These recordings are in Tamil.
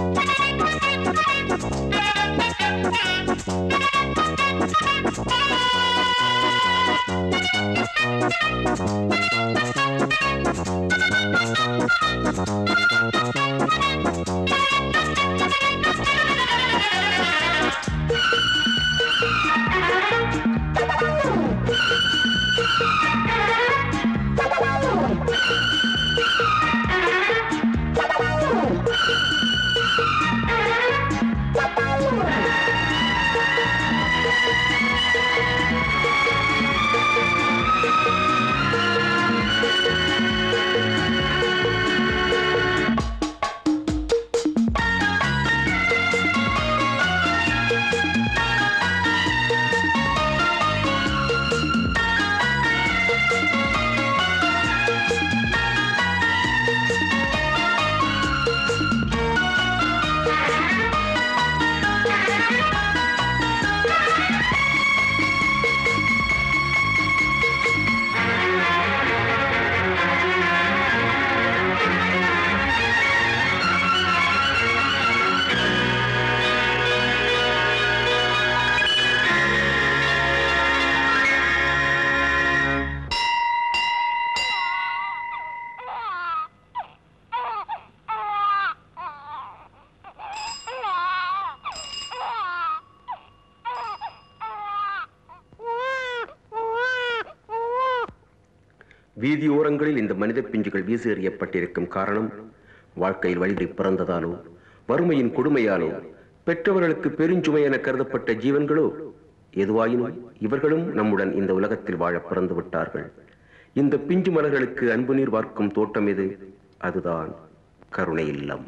வீதியோரங்களில் இந்த மனித பிஞ்சுகள் வீசி எறியப்பட்டிருக்கும் காரணம் வாழ்க்கையில் வழிதை பிறந்ததாலோ வறுமையின் கொடுமையாலோ பெற்றவர்களுக்கு பெருஞ்சுமை என கருதப்பட்ட ஜீவன்களோ எதுவாயினும் இவர்களும் நம்முடன் இந்த உலகத்தில் வாழ பிறந்து விட்டார்கள் இந்த பிஞ்சு மலர்களுக்கு அன்பு நீர் வார்க்கும் தோட்டம் எது அதுதான் கருணை இல்லம்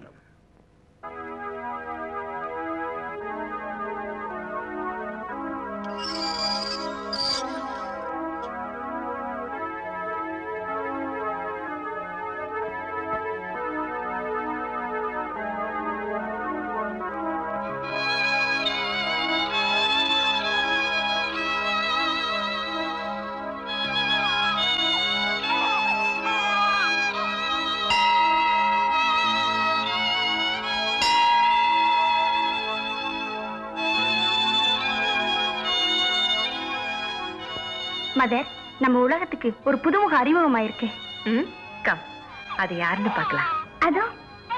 மதர் நம்ம உலகத்துக்கு ஒரு புதுமுக அறிமுகமாயிருக்கு ம் கம் அது யாருன்னு பார்க்கலாம் அதோ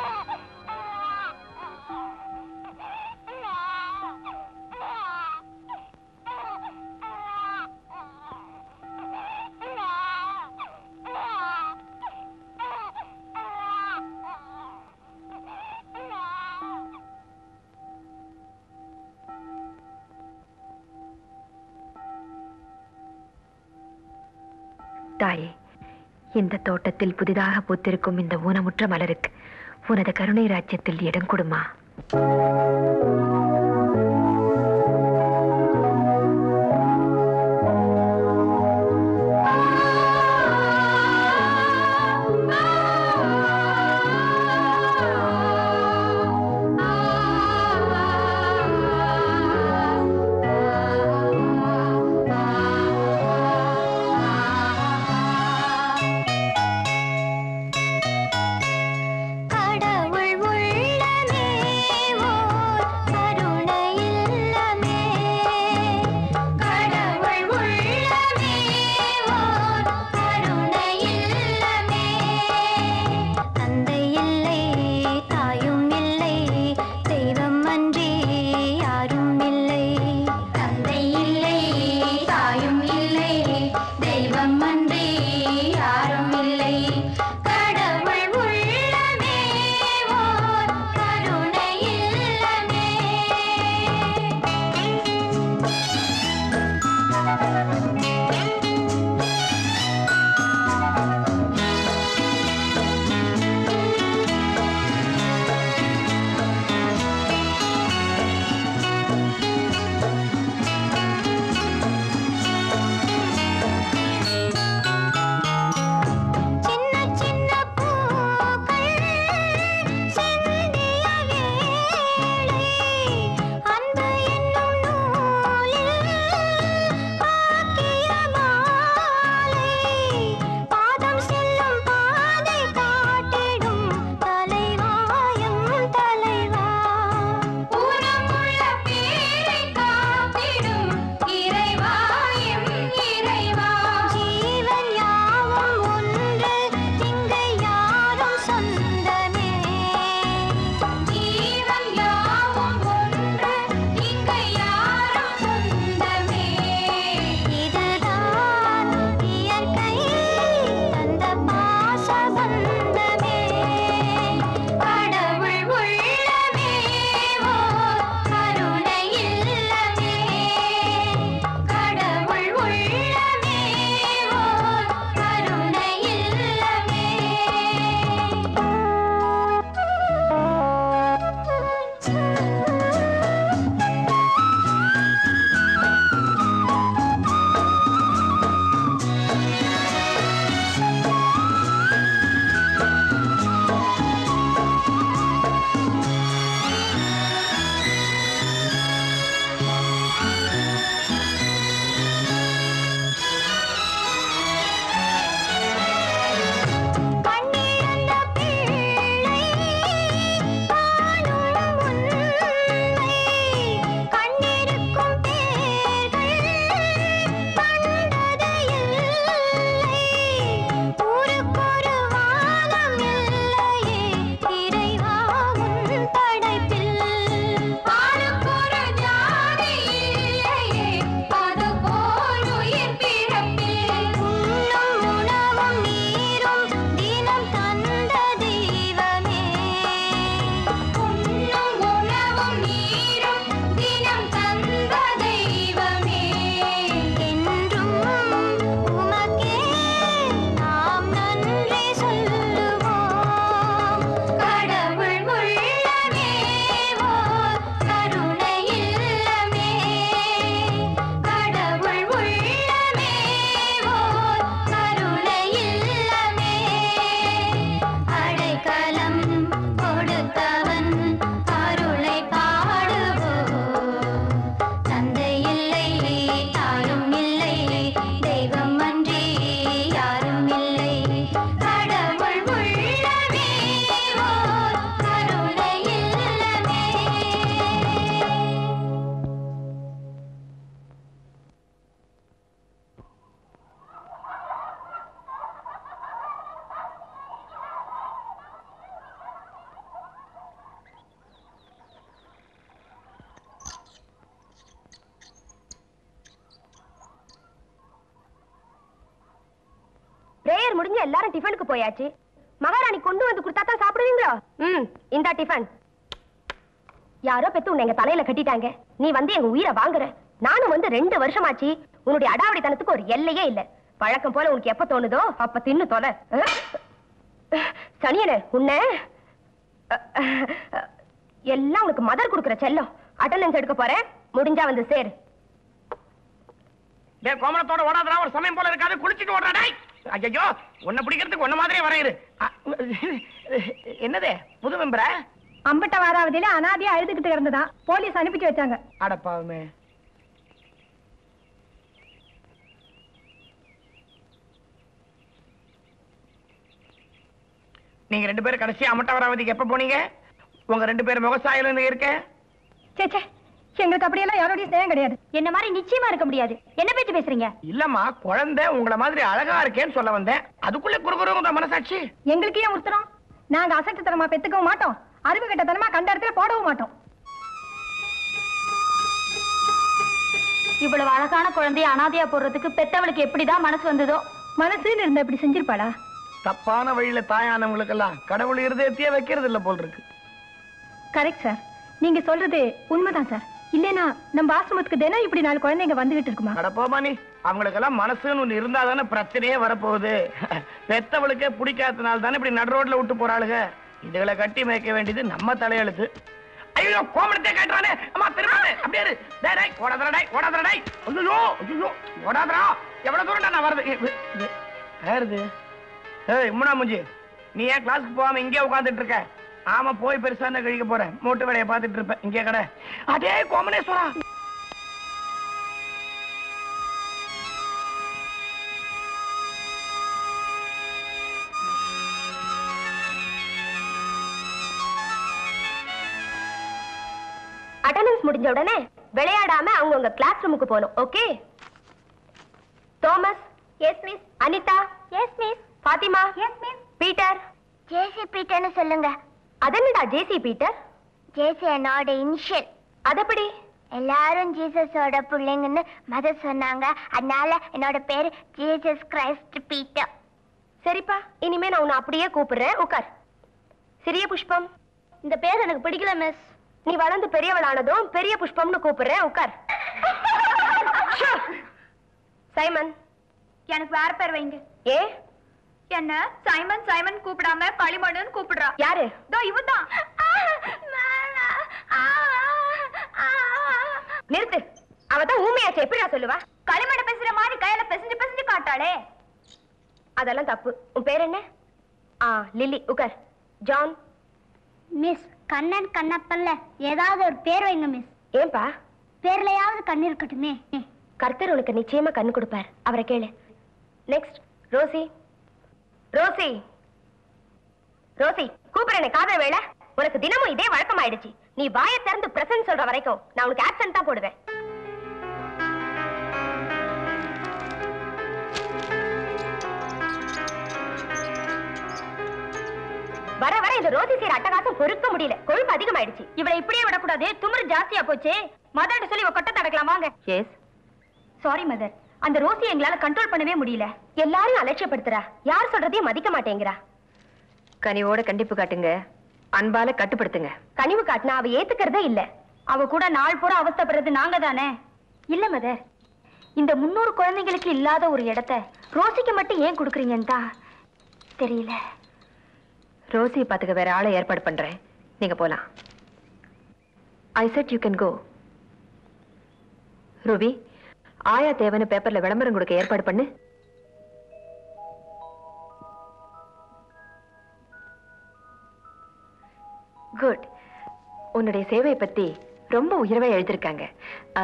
தாயே இந்த தோட்டத்தில் புதிதாக பூத்திருக்கும் இந்த ஊனமுற்ற மலருக்கு உனது கருணை ராஜ்யத்தில் இடம் கொடுமா கடவுள் உள்ளமே ஓர் முடிஞ்சு எல்லாரும் டிஃபனுக்கு போயாச்சு மகாராணி கொண்டு வந்து கொடுத்தா தான் சாப்பிடுவீங்களோ ம் இந்தா டிஃபன் யாரோ பெத்து உன்னை எங்க தலையில கட்டிட்டாங்க நீ வந்து எங்க உயிரை வாங்குற நானும் வந்து ரெண்டு வருஷமாச்சு உன்னுடைய அடாவடித்தனத்துக்கு ஒரு எல்லையே இல்ல வழக்கம் போல உனக்கு எப்ப தோணுதோ அப்ப தின்னு தொலை அஹ். சனியனே உன்னை அஹ், அஹ், எல்லாம் உனக்கு மதர் கொடுக்குற செல்லம் அட்டண்டன்ஸ் எடுக்க போறேன் முடிஞ்சா வந்து சேரு டேய் கோமணத்தோட ஓடாதடா ஒரு சமயம் போல இருக்காது குளிச்சிட்டு ஓடுறா டேய் ஐயோ உன்னை பிடிக்கிறதுக்கு ஒன்ன மாதிரியே வரையுது அ, என்னது புது மெம்பரா அம்பட்ட வாராவதியில அனாதையா அழுதுகிட்டு இருந்ததான் போலீஸ் அனுப்பிட்டு வச்சாங்க அடப்பாவுமே நீங்க ரெண்டு பேரும் கடைசி அமட்டவராவதிக்கு எப்ப போனீங்க உங்க ரெண்டு பேரும் விவசாயம் இருக்க சேச்சே எங்களுக்கு அப்படியெல்லாம் யாரோடய ஸ்நேகம் கிடையாது என்ன மாதிரி நிச்சயமா இருக்க முடியாது என்ன பேச்சு பேசுறீங்க இல்லம்மா குழந்தை உங்கள மாதிரி அழகா இருக்கேன்னு சொல்ல வந்தேன் அதுக்குள்ள குறுகுறுங்க மனசாட்சி எங்களுக்கு ஏன் உறுத்துறோம் நாங்க அசட்டுத்தனமா பெத்துக்கவும் மாட்டோம் அறிவு கட்டத்தனமா கண்ட இடத்துல போடவும் மாட்டோம் இவ்வளவு அழகான குழந்தைய அனாதையா போடுறதுக்கு பெத்தவளுக்கு எப்படிதான் மனசு வந்ததோ மனசுன்னு இருந்தா இப்படி செஞ்சிருப்பாளா தப்பான வழியில தாயானவங்களுக்கெல்லாம் கடவுள் இருதயத்தையே வைக்கிறது இல்ல போல் இருக்கு கரெக்ட் சார் நீங்க சொல்றது உண்மைதான் சார் இல்லைனா நம்ம ஆசிரமத்துக்கு தினம் இப்படி நாலு குழந்தைங்க வந்துகிட்டு இருக்குமா அட போமா நீ அவங்களுக்கெல்லாம் மனசுன்னு ஒண்ணு இருந்தா தானே பிரச்சனையே வரப்போகுது பெத்தவளுக்கே பிடிக்காதனால தானே இப்படி நடு ரோட்ல விட்டு போறாளுங்க இதுகளை கட்டி மேய்க்க வேண்டியது நம்ம தலையெழுத்து ஐயோ கோமணத்தை கேட்டானே அம்மா திரும்ப அப்படியே இரு. டேய் டேய் ஓடாதடா டேய் ஓடாதடா டேய் ஐயோ ஐயோ ஓடாதடா எவ்வளவு தூரம் நான் வருது இது, இது, யாருது ஏய் முன்னா முஞ்சி நீ ஏன் கிளாஸ்க்கு போகாம இங்கே உட்கார்ந்துட்டு இருக்க ஆமா போய் பெருசா என்ன கழிக்க போறேன் மூட்டு வேலையை பார்த்துட்டு இருப்பேன் இங்கே கடை அடே கோமனேஸ்வரா அட்டெண்டன்ஸ் முடிஞ்ச உடனே விளையாடாம அவங்க உங்க கிளாஸ் ரூமுக்கு போகணும் okay Thomas yes miss Anitha yes miss Fathima yes miss Peter JC பீட்டர்னு சொல்லுங்க அதென்னடா ஜேசி பீட்டர் ஜேசி என்னோட இனிஷியல் அதப்படி எல்லாரும் ஜீசஸோட பிள்ளைங்கன்னு மதர் சொன்னாங்க அதனால என்னோட பேரு ஜீசஸ் கிரைஸ்ட் பீட்டர் சரிப்பா இனிமே நான் உன்னை அப்படியே கூப்பிடுறேன் உட்கார் சிறிய புஷ்பம் இந்த பேர் எனக்கு பிடிக்கல மிஸ் நீ வளர்ந்து பெரியவளானதும் பெரிய புஷ்பம்னு கூப்பிடுறேன் உட்கார் சைமன் எனக்கு வேற பேர் வைங்க ஏ என்ன சைமன் சைமன் கூப்பிடாம களிமண்ணுன்னு கூப்பிடுறா யாரு இதோ இவதான் நிறுத்து அவதான் ஊமையாச்சு எப்படி நான் சொல்லுவா களிமண்ணை பேசுற மாதிரி கையில பெசஞ்சு பெசஞ்சு காட்டாளே அதெல்லாம் தப்பு உன் பேர் என்ன ஆ லில்லி உட்கார் ஜான் மிஸ் கண்ணன் கண்ணப்பன்ல ஏதாவது ஒரு பேர் வைங்க மிஸ் ஏன்பா பேர்லயாவது கண்ணு இருக்கட்டுமே கர்த்தர் உனக்கு நிச்சயமா கண்ணு கொடுப்பார் அவரை கேளு நெக்ஸ்ட் ரோசி ரோசி ரோசி கூப்பிடுறேன் காதல் வேலை உனக்கு தினமும் இதே வழக்கமாயிடுச்சு நீ வாயை திறந்து பிரசன்ட் சொல்ற வரைக்கும் நான் உனக்கு ஆப்சன்ட் தான் போடுவேன் வர வர இந்த ரோசி செய்யற அட்டகாசம் பொறுக்க முடியல கொழுப்பு அதிகமாயிடுச்சு இவளை இப்படியே விடக்கூடாது துமுறு ஜாஸ்தியா போச்சு மதர்ட்ட சொல்லி இவ கொட்ட தடக்கலாம் வாங்க எஸ் சாரி மதர் அந்த ரோசி எங்களால கண்ட்ரோல் பண்ணவே முடியல எல்லாரும் அலட்சியப்படுத்துறா யார் சொல்றதையும் மதிக்க மாட்டேங்கிறா கனிவோட கண்டிப்பு காட்டுங்க அன்பால கட்டுப்படுத்துங்க கனிவு காட்டினா அவ ஏத்துக்கிறதே இல்ல அவ கூட நாள் பூரா அவஸ்தைப்படுறது நாங்க தானே இல்ல மதர் இந்த முன்னூறு குழந்தைங்களுக்கு இல்லாத ஒரு இடத்த ரோசிக்கு மட்டும் ஏன் கொடுக்குறீங்கன்னு தான் தெரியல ரோசியை பாத்துக்க வேற ஆளை ஏற்பாடு பண்றேன் நீங்க போலாம் I said you can go Ruby ஆயா தேவன்னு பேப்பர்ல விளம்பரம் கொடுக்க ஏற்பாடு பண்ணு குட் உன்னுடைய சேவையை பத்தி ரொம்ப உயர்வா எழுதியிருக்காங்க ஆ,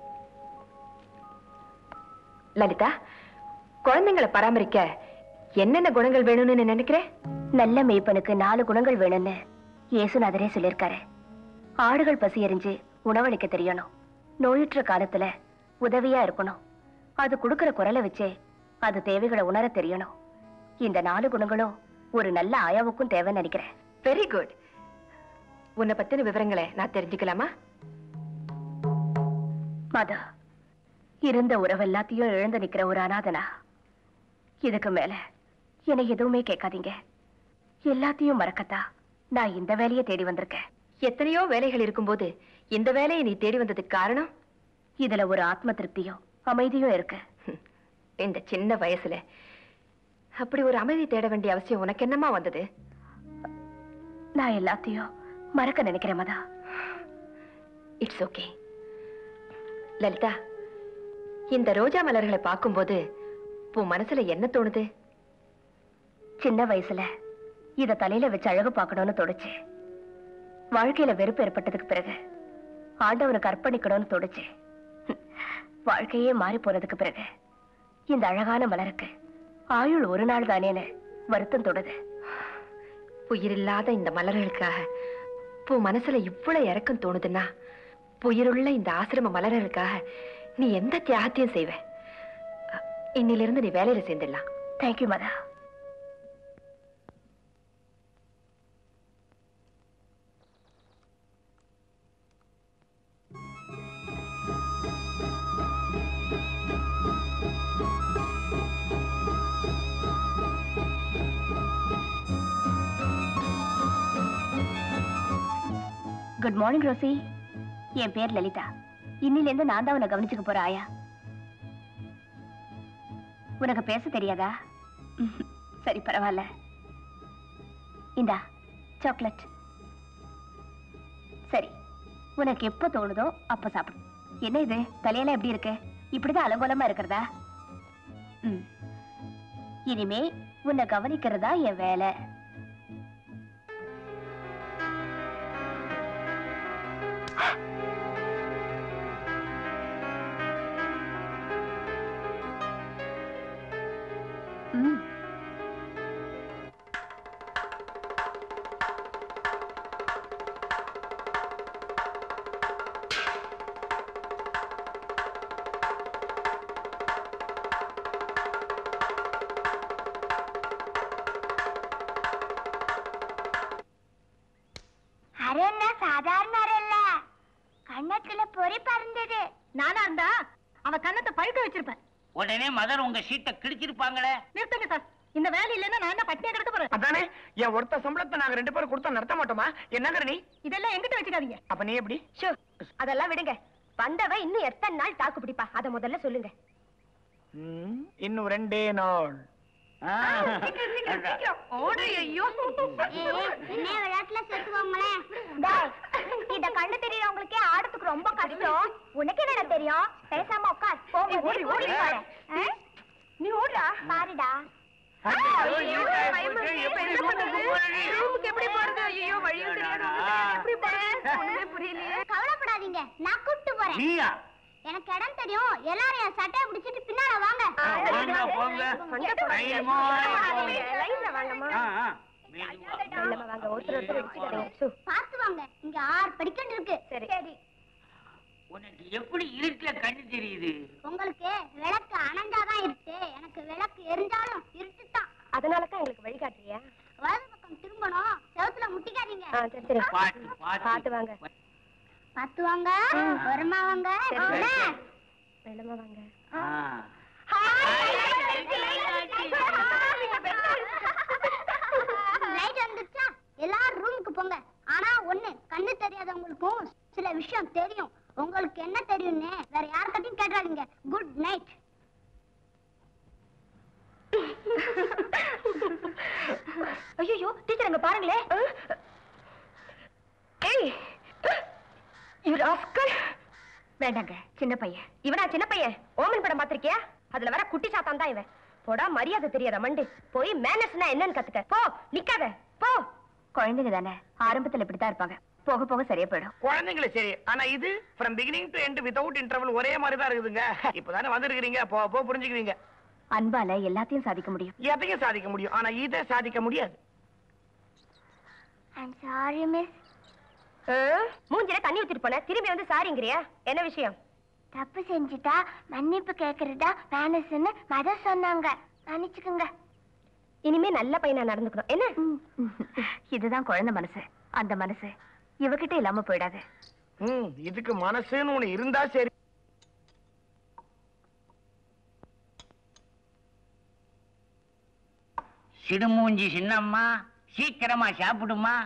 லலிதா குழந்தைங்களை பராமரிக்க என்னென்ன குணங்கள் வேணும்னு நீ நினைக்கிற நல்ல மேய்ப்பனுக்கு நாலு குணங்கள் வேணும்னு இயேசுநாதரே சொல்லியிருக்காரு ஆடுகள் பசி எறிஞ்சு உணவளிக்க தெரியணும் நோயுற்ற காலத்துல உதவியா இருக்கணும் அது கொடுக்கிற குரலை வச்சே அது தேவைகளை உணர தெரியணும் இந்த நாலு குணங்களும் ஒரு நல்ல ஆயாவுக்கும் தேவைன்னு நினைக்கிறேன் வெரி குட் உன்னை பத்தின விவரங்களை நான் தெரிஞ்சுக்கலாமா மதா இருந்த உறவு எல்லாத்தையும் இழந்து நிக்கிற ஒரு அனாதனா இதுக்கு மேல என்னை எதுவுமே கேட்காதீங்க எல்லாத்தையும் மறக்கத்தா நான் இந்த வேலையை தேடி வந்திருக்கேன் எத்தனையோ வேலைகள் இருக்கும்போது இந்த வேலையை நீ தேடி வந்ததுக்கு காரணம் இதுல ஒரு ஆத்ம திருப்தியும் அமைதியும் இருக்கு ஹம், இந்த சின்ன வயசுல அப்படி ஒரு அமைதி தேட வேண்டிய அவசியம் உனக்கு என்னமா வந்தது நான் எல்லாத்தையும் மறக்க நினைக்கிறேன் மதா இட்ஸ் ஓகே லலிதா இந்த ரோஜா மலர்களை பார்க்கும்போது உன் மனசுல என்ன தோணுது சின்ன வயசுல இத தலையில வச்சு அழகு பார்க்கணும்னு தோணுச்சு வாழ்க்கையில வெறுப்பு ஏற்பட்டதுக்கு பிறகு ஆண்டவனுக்கு அர்ப்பணிக்கணும்னு தோணுச்சு ஹம், வாழ்க்கையே மாறி போனதுக்கு பிறகு இந்த அழகான மலருக்கு ஆயுள் ஒரு நாள் தானேன்னு வருத்தம் தொடுது உயிரில்லாத இந்த மலர்களுக்காக உன் மனசுல இவ்வளவு இறக்கம் தோணுதுன்னா உயிருள்ள இந்த ஆசிரம மலர்களுக்காக நீ எந்த தியாகத்தையும் செய்வ அ, இன்னிலிருந்து நீ வேலையில சேர்ந்துடலாம் தேங்க்யூ மதா குட் மார்னிங் ரோசி என் பேர் லலிதா இன்னிலேருந்து நான் தான் உன்னை கவனிச்சுக்க போற ஆயா உனக்கு பேச தெரியாதா ம்ஹும். சரி பரவாயில்ல இந்தா சாக்லேட் சரி உனக்கு எப்ப தோணுதோ அப்ப சாப்பிடு என்ன இது தலையெல்லாம் எப்படி இருக்கு இப்படிதான் அலங்கோலமா இருக்கிறதா ம். இனிமே உன்னை கவனிக்கிறதா என் வேலை ம் அரண்ணா சாதாரண அரல்ல கண்ணத்துல பொறி பறந்தது நானா இருந்தா அவ கண்ணத்தை பழுக்க வச்சிருப்பேன் உடனே மதர் உங்க சீட்டை கிழிச்சிருப்பாங்களே நிறுத்துங்க சார் இந்த வேலை இல்லைன்னா நான் என்ன பட்டினியா கிடக்க போறேன் அதானே என் ஒருத்த சம்பளத்தை நாங்க ரெண்டு பேரும் கொடுத்தா நடத்த மாட்டோமா என்னங்கிற நீ இதெல்லாம் எங்கிட்ட வச்சுக்காதீங்க அப்ப நீ எப்படி ஷோ அதெல்லாம் விடுங்க வந்தவ இன்னும் எத்தனை நாள் தாக்கு பிடிப்பா அத முதல்ல சொல்லுங்க ம், இன்னும் ரெண்டே நாள் ஆ. என்ன விளையாட்டுல சேர்த்துக்கோங்களேன் இந்த கண்ணு தெரியறவங்களுக்கே ஆடத்துக்கு ரொம்ப கஷ்டம் உனக்கு என்ன தெரியும் பேசாம உட்கார் போங்க ஓடி ஓடி நீ ஓடுறா பாருடா ஐயோ, இருட்டா போச்சு. எப்படி ரூமுக்கு போறது? எப்படி போறது ஐயோ வழியும் தெரியாது எப்படி போறது ஒண்ணுமே புரியலையே கவலைப்படாதீங்க நான் கூப்பிட்டு போறேன் நீயா எனக்கு இடம் தெரியும் எல்லாரும் என் சட்டையை பிடிச்சிட்டு பின்னால வாங்க போங்க, போங்க. தைரியமா போங்க. லைன்ல வாங்கம்மா ஆ, ஆ. மெதுவா. மெல்லமா வாங்க ஒருத்தர் ஒருத்தர் இடிச்சுக்காதீங்க சு பார்த்து வாங்க இங்க ஆறு படிக்கட்டு இருக்கு சரி சரி உனக்கு எப்படி இருட்டுல கண்ணு தெரியுது உங்களுக்கு விளக்கு அணைஞ்சாதான் இருட்டு எனக்கு விளக்கு எரிஞ்சாலும் இருட்டு தான் அதனால தான் எங்களுக்கு வழிகாட்டுறியா வலது பக்கம் திரும்பணும் செவுத்துல முட்டிக்காதீங்க ஆ சரி சரி பாத்து பாத்து பார்த்து வாங்க பார்த்து வாங்க வருமா வாங்க சரி, சரி, என்ன? சரி. மெல்லமா வாங்க ஆ. லைட் வந்துச்சா எல்லாரும் ரூமுக்கு போங்க ஆனா ஒண்ணு கண்ணு தெரியாதவங்களுக்கும் சில விஷயம் தெரியும் உங்களுக்கு என்ன தெரியும்னு வேற யார்கிட்டயும் கேட்டாதீங்க குட் நைட் ஐயோ டீச்சர் அங்க பாருங்களே ஏய் யூ ராஸ்கல் வேண்டாங்க சின்ன பையன் இவனா சின்ன பையன் ஓமன் படம் பாத்திருக்கியா அதுல வர குட்டி சாத்தான் தான் இவன் போடா மரியாதை தெரியாத மண்டு போய் மேனஸ்னா என்னன்னு கத்துக்க போ நிக்காத போ குழந்தைங்க தானே ஆரம்பத்துல இப்படித்தான் இருப்பாங்க போக போக சரியா போயிடும் குழந்தைங்கள சரி ஆனா இது from beginning to end without interval ஒரே மாதிரி தான் இருக்குதுங்க இப்பதானே வந்திருக்கிறீங்க போ போ புரிஞ்சுக்குவீங்க அன்பால எல்லாத்தையும் சாதிக்க முடியும் எதையும் சாதிக்க முடியும் ஆனா இதை சாதிக்க முடியாது ஐம் சாரி மிஸ் மூஞ்சில தண்ணி ஊத்திட்டு போன திரும்பி வந்து சாரிங்கிறியா என்ன விஷயம் தப்பு செஞ்சுட்டா மன்னிப்பு கேக்குறதா மேனஸ்ன்னு மத சொன்னாங்க மன்னிச்சுக்குங்க இனிமே நல்ல பையனா நடந்துக்கணும் என்ன இதுதான் குழந்தை மனசு அந்த மனசு இவகிட்ட இல்லாம போயிடாது ம் இதுக்கு மனசுன்னு ஒண்ணு இருந்தா சரி சிடுமூஞ்சி சின்னம்மா சீக்கிரமா சாப்பிடுமா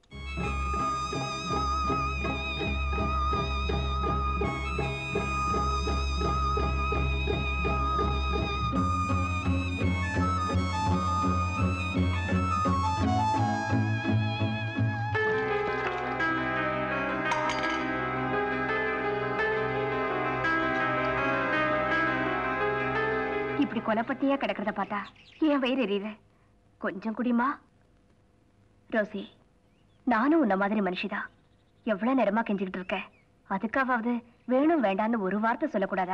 இப்படி கொலைப்பட்டியா கிடக்கிறத பார்த்தா என் வயிறு எரியுது கொஞ்சம் குடிமா ரோசி நானும் உன்ன மாதிரி மனுஷிதான் எவ்வளவு நேரமா கெஞ்சிக்கிட்டு இருக்க அதுக்காவது வேணும் வேண்டான்னு ஒரு வார்த்தை சொல்லக்கூடாதா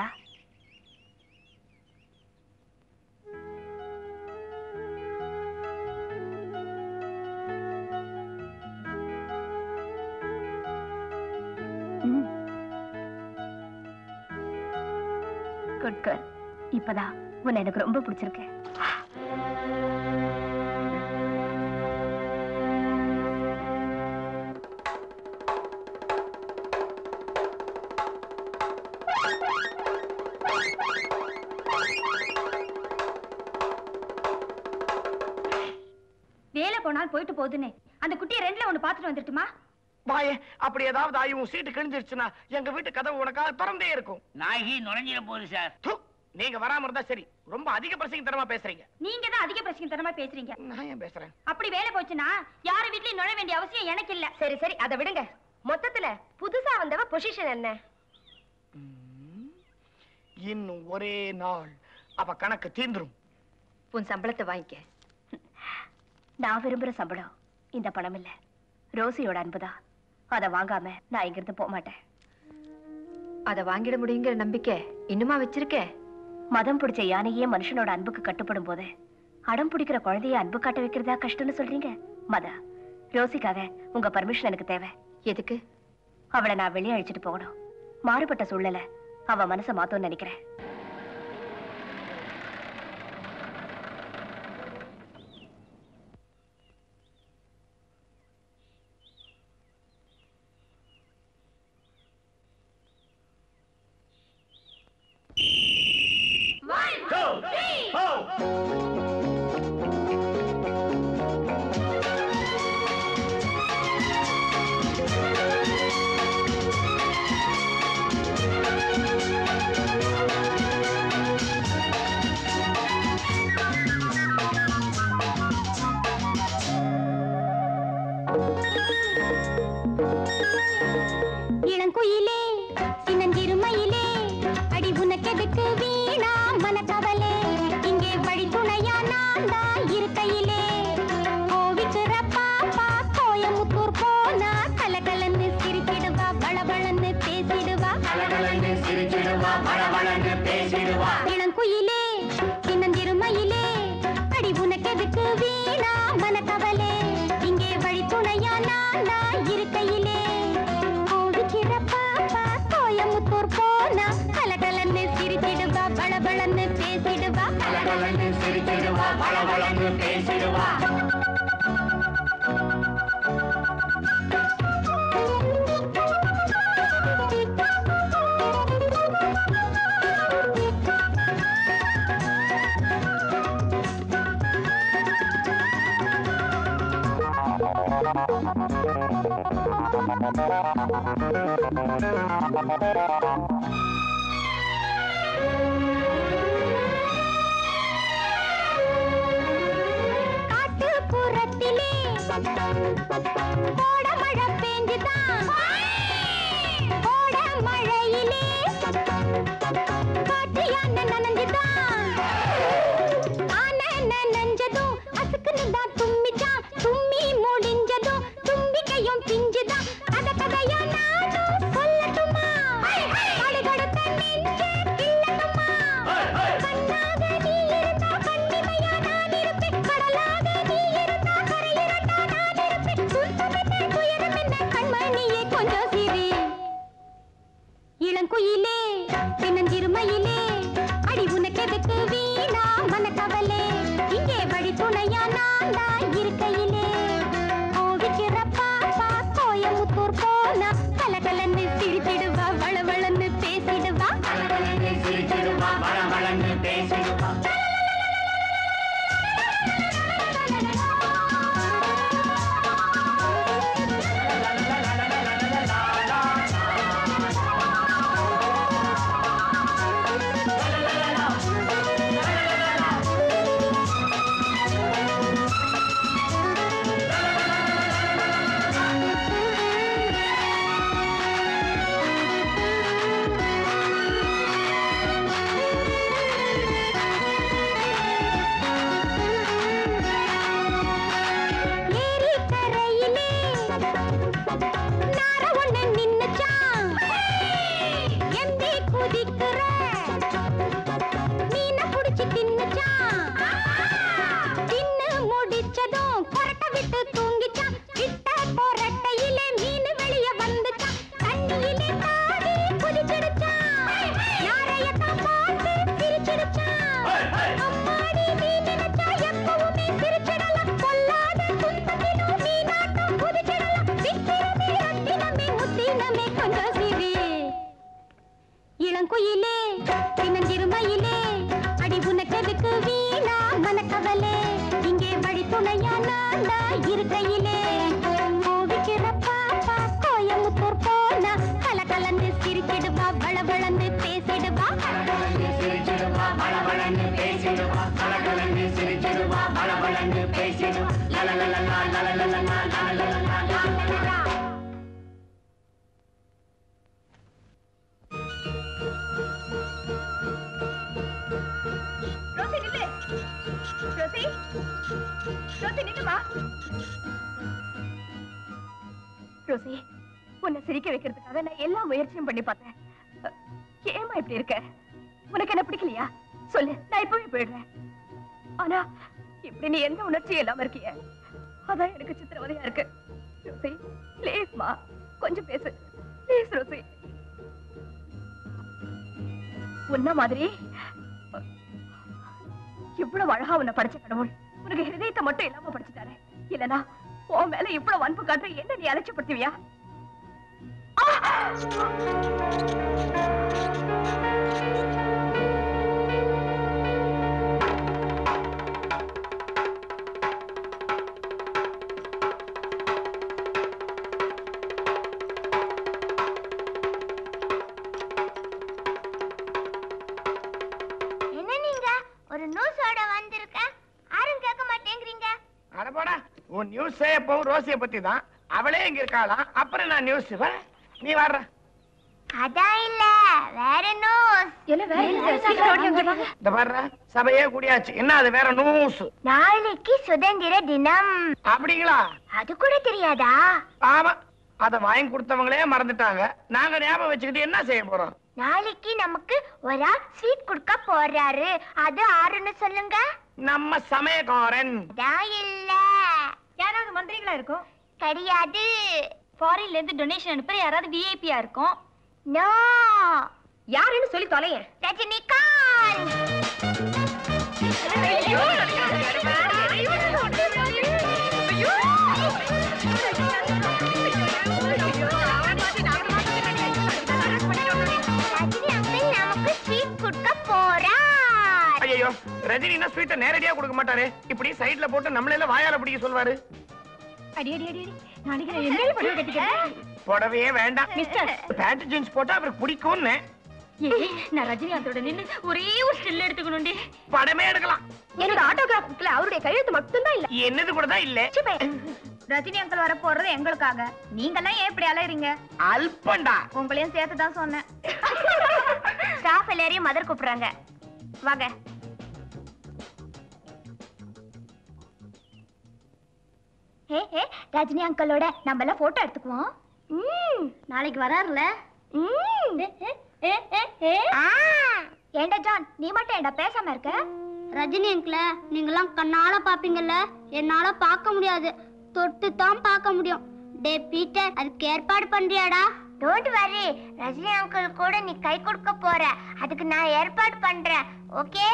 குட் கேர்ள் இப்பதான் உன்னை எனக்கு ரொம்ப பிடிச்சிருக்கு வேலை போனால் போயிட்டு போகுதுன்னு அந்த குட்டியை ரெண்டுல ஒண்ணு பாத்துட்டு வந்துட்டுமா பாயே அப்படி ஏதாவது ஆகி உன் சீட்டு கிழிஞ்சிருச்சுன்னா எங்க வீட்டு கதவு உனக்காக திறந்தே இருக்கும் நாகி நுழைஞ்சிட போகுது சார் து, நீங்க வராம இருந்தா சரி ரொம்ப அதிக பிரசங்க தரமா பேசுறீங்க நீங்க தான் அதிக பிரச்சனை தரமா பேசுறீங்க நான் ஏன் பேசுறேன் அப்படி வேலை போச்சுன்னா யாரு வீட்லயும் நுழைய வேண்டிய அவசியம் எனக்கு இல்ல சரி சரி அதை விடுங்க மொத்தத்துல புதுசா வந்தவ பொசிஷன் என்ன இன்னும் ஒரே நாள் அவ கணக்கு தீந்துரும் உன் சம்பளத்தை வாங்கிக்க நான் விரும்புற சம்பளம் இந்த பணம் இல்ல ரோசியோட அன்புதான் அதை வாங்காம நான் இங்கிருந்து போக மாட்டேன் அதை வாங்கிட முடியுங்கிற நம்பிக்கை இன்னுமா வச்சிருக்க மதம் பிடிச்ச யானையே மனுஷனோட அன்புக்கு கட்டுப்படும் போது அடம் பிடிக்கிற குழந்தைய அன்பு காட்ட வைக்கிறதா கஷ்டம்னு சொல்றீங்க மதா ரோசிக்காக உங்க பர்மிஷன் எனக்கு தேவை எதுக்கு அவளை நான் வெளியே அழைச்சிட்டு போகணும் மாறுபட்ட சூழ்நிலை அவ மனசை மாத்தோன்னு நினைக்கிறேன் இளங்குயிலே சின்னஞ்சிறுமையிலே அடி உனக்கெதுக்கு வீணா மனக்கவலே இங்கே வழி துணையா நான் தான் இருக்கையிலே கோவிச்சுற பாப்பா கோயமுத்தூர் போனா கலகலன்னு சிரிச்சிடுவா பளபளன்னு பேசிடுவா கலகலன்னு சிரிச்சிடுவா பளபளன்னு பேசிடுவா இளங்குயிலே சின்னஞ்சிறுமையிலே அடி உனக்கெதுக்கு வீணா மனக்கவலே இங்கே வழி துணையா நான் தான் இருக்கையிலே கோவிக்கிற பாப்பா கோயமுத்தூர் போனா கலகலன்னு சிரிச்சிடுவா பளபளன்னு பேசிடுவா கலகலன்னு சிரிச்சிடுவா பளபளன்னு பேசிடுவா காட்டுப்புறத்திலே கோட மழை பெஞ்சுதான் கோட மழையிலே காட்டு யானை நனைஞ்சுதான் ஆனை நனைஞ்சதும் அசுக்குன்னு தான் தும்மிச்சான் தும்மி முடிஞ்சதும் தும்பிக்கையும் பிஞ்சுதான் கதை கதையா நானும் சொல்லட்டுமா கடுகடுத்த நெஞ்ச கிள்ளட்டுமா கண்ணாக நீ இருந்தா கண்ணிமையா நான் இருப்பேன் கடலாக நீ இருந்தா கரையிரண்டா நான் இருப்பேன் துன்பம் என்ன துயரம் என்ன கண்மணியே கொஞ்சம் சிரி இளங்குயிலே பின்னஞ்சிறுமையிலே அடி உனக்கெதுக்கு வீணா மனக்கவலே இங்கே வழி துணையா நான் தான் இருக்கையிலே கோவிக்கிற பாப்பா கோயமுத்தூர் போனா கலகலன்னு சிரிச்சிடுவா வளவளன்னு பேசிடுவா கலகலன்னு சிரிச்சிடுவா வளவளன்னு பேசிடுவா இருக்கையிலே கோவிக்கிற பாப்பா கோயம்புத்தூர் போனா கலகலந்து சிரிச்சிடுவா வளவளந்து பேசிடுவா ரோசி நில்லு ரோசி ரோசி நில்லுமா ரோசி உன்னை சிரிக்க வைக்கிறதுக்காக நான் எல்லா முயற்சியும் பண்ணி பார்த்தேன் அ, ஏம்மா இப்படி இருக்க உனக்கு என்ன பிடிக்கலையா சொல்லு நான் இப்பவே போயிடுறேன் ஆனா இப்படி நீ எந்த உணர்ச்சியும் இல்லாம இருக்கிய அதான் எனக்கு சித்திரவதையா இருக்கு ரோசி ப்ளீஸ்மா கொஞ்சம் பேசு ப்ளீஸ் ரோசி உன்ன மாதிரி இவ்வளவு அழகா உன்னை படிச்ச கடவுள் உனக்கு ஹிருதயத்தை மட்டும் இல்லாம படிச்சுட்டாரு இல்லனா உன் மேல இவ்வளவு அன்பு காட்டுற என்ன நீ அலட்சியப்படுத்துவியா என்ன நீங்க ஒரு நியூஸோட வந்திருக்க யாரும் கேட்க மாட்டேங்கிறீங்க அட போடா உன் நியூஸே எப்பவும் ரோசிய பத்தி தான் அவளே இங்க இருக்காளாம் அப்புறம் நான் நியூஸ் நீ வர்ற அதான் இல்ல வேற நியூஸ் என்ன வேற இந்த வர்ற சபையே கூடியாச்சு என்ன அது வேற நியூஸ் நாளைக்கு சுதந்திர தினம் அப்படிங்களா அது கூட தெரியாதா ஆமா அத வாங்கி கொடுத்தவங்களே மறந்துட்டாங்க நாங்க ஞாபகம் வச்சுக்கிட்டு என்ன செய்ய போறோம் நாளைக்கு நமக்கு ஒரு ஆள் ஸ்வீட் கொடுக்க போறாரு அது ஆறுன்னு சொல்லுங்க நம்ம சமயக்காரன் அதான் இல்ல யாராவது மந்திரிகளா இருக்கும் கிடையாது ஃபாரின்ல இருந்து டொனேஷன் அனுப்புற யாராவது விஐபியா இருக்கும் நோ யாருன்னு சொல்லி தொலையேன் ரஜினிகாந்த் ரஜினி அங்கிள் நமக்கு ஸ்வீட் கொடுக்க போறார் ஐயோ ரஜினினா ஸ்வீட்டை நேரடியா கொடுக்க மாட்டாரு இப்படி சைடுல போட்டு நம்மள வாயால பிடிக்க சொல்வாரு அடி அடி அடி அடி நாளைக்கு நான் என்ன புடவை கட்டிக்கிறேன் புடவையே வேண்டாம் மிஸ்டர் பேண்ட் ஜீன்ஸ் போட்டா அவருக்கு பிடிக்கும்னு ஏய், நான் ரஜினிகாந்தோட நின்னு ஒரே ஒரு ஸ்டில் எடுத்துக்கணும்டி படமே எடுக்கலாம் என்னோட ஆட்டோகிராஃப் புக்ல அவருடைய கையெழுத்து மட்டும் தான் இல்ல என்னது கூட தான் இல்ல ரஜினி அங்கிள் வர போறது எங்களுக்காக நீங்க எல்லாம் ஏன் இப்படி அலையறீங்க அல்பண்டா உங்களையும் சேர்த்து தான் சொன்னேன் ஸ்டாஃப் எல்லாரையும் மதர் கூப்பிடுறாங்க வாங்க ஹே ஹே ரஜினி அங்கிளோட நம்ம எல்லாம் போட்டோ எடுத்துக்குவோம் ம் நாளைக்கு வராருல ம் ஏண்டா ஜான் நீ மட்டும் ஏண்டா பேசாம இருக்க ரஜினி அங்கிள நீங்களாம் கண்ணால பாப்பீங்கல்ல என்னால பார்க்க முடியாது தொட்டு தான் பார்க்க முடியும் டே பீட்டர் அதுக்கு ஏற்பாடு பண்றியாடா டோன்ட் வரி ரஜினி அங்கிள் கூட நீ கை கொடுக்க போற அதுக்கு நான் ஏற்பாடு பண்றேன் ஓகே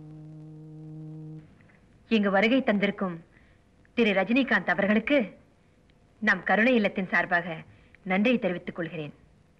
இங்கு வருகை தந்திருக்கும் திரு ரஜினிகாந்த் அவர்களுக்கு நம் கருணை இல்லத்தின் சார்பாக நன்றி தெரிவித்துக் கொள்கிறேன்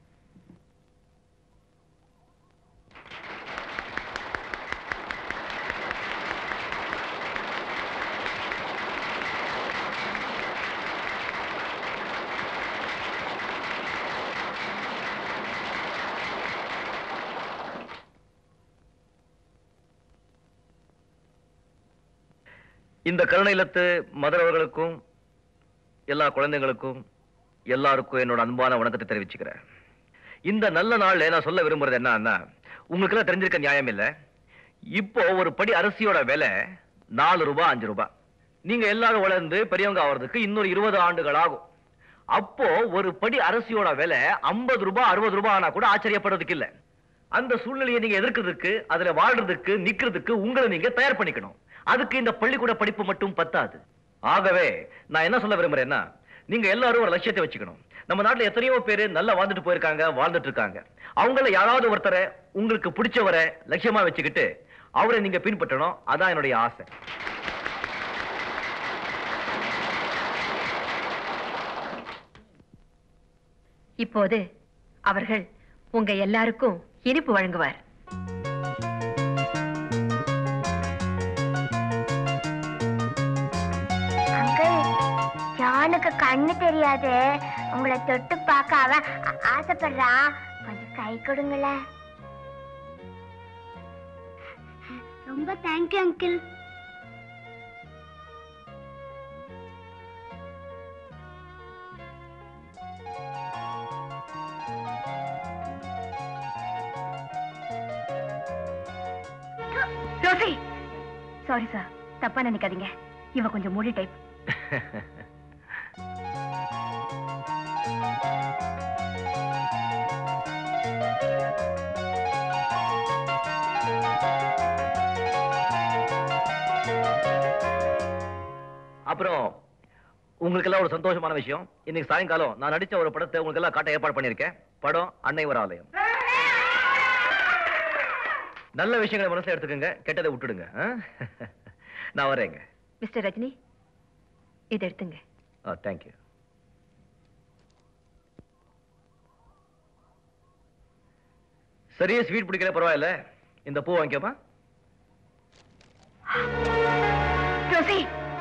இந்த கருணை இல்லத்து மதர் அவர்களுக்கும் எல்லா குழந்தைங்களுக்கும் எல்லாருக்கும் என்னோட அன்பான வணக்கத்தை தெரிவிச்சுக்கிறேன் இந்த நல்ல நாள்ல நான் சொல்ல விரும்புறது என்னன்னா உங்களுக்கு எல்லாம் தெரிஞ்சிருக்க நியாயம் இல்ல இப்போ ஒரு படி அரிசியோட விலை நாலு ரூபாய் அஞ்சு ரூபாய் நீங்க எல்லாரும் வளர்ந்து பெரியவங்க ஆவறதுக்கு இன்னொரு இருபது ஆண்டுகள் ஆகும் அப்போ ஒரு படி அரிசியோட விலை ஐம்பது ரூபாய் அறுபது ரூபாய் ஆனா கூட ஆச்சரியப்படுறதுக்கு இல்ல அந்த சூழ்நிலையை நீங்க எதிர்க்கிறதுக்கு அதுல வாழ்றதுக்கு நிக்கிறதுக்கு உங்களை நீங்க தயார் பண்ணிக்கணும் அதுக்கு இந்த பள்ளிக்கூட படிப்பு மட்டும் பத்தாது ஆகவே நான் என்ன சொல்ல விரும்புறேன்னா நீங்க எல்லாரும் ஒரு லட்சியத்தை வச்சுக்கணும் நம்ம நாட்டுல எத்தனையோ பேரு நல்லா வாழ்ந்துட்டு போயிருக்காங்க வாழ்ந்துட்டு இருக்காங்க அவங்கள யாராவது ஒருத்தரை உங்களுக்கு பிடிச்சவரை லட்சியமா வச்சுக்கிட்டு அவரை நீங்க பின்பற்றணும் அதான் என்னுடைய ஆசை இப்போது அவர்கள் உங்க எல்லாருக்கும் இனிப்பு வழங்குவார் அங்கிள் கண்ணு தெரியாது உங்களை தொட்டு பார்க்க அவன் ஆ- ஆசைப்படுறான் கொஞ்சம் கை கொடுங்களேன் ரொம்ப thank you uncle Rosy sorry sir தப்பா நினைக்காதீங்க இவ கொஞ்சம் மூடி டைப் அப்புறம் உங்களுக்கு எல்லாம் ஒரு சந்தோஷமான விஷயம் இன்னைக்கு சாயங்காலம் நான் நடிச்ச ஒரு படத்தை உங்களுக்கு எல்லாம் காட்ட ஏற்பாடு பண்ணியிருக்கேன் படம் அன்னைவர் ஆலயம் நல்ல விஷயங்களை மனசுல எடுத்துக்கோங்க கெட்டதை விட்டுடுங்க ஆ? நான் வரேங்க மிஸ்டர் ரஜினி இதை எடுத்துங்க தேங்க்யூ சரியா ஸ்வீட் பிடிக்கல பரவாயில்ல இந்த பூ வாங்கிக்கோமா ரோசி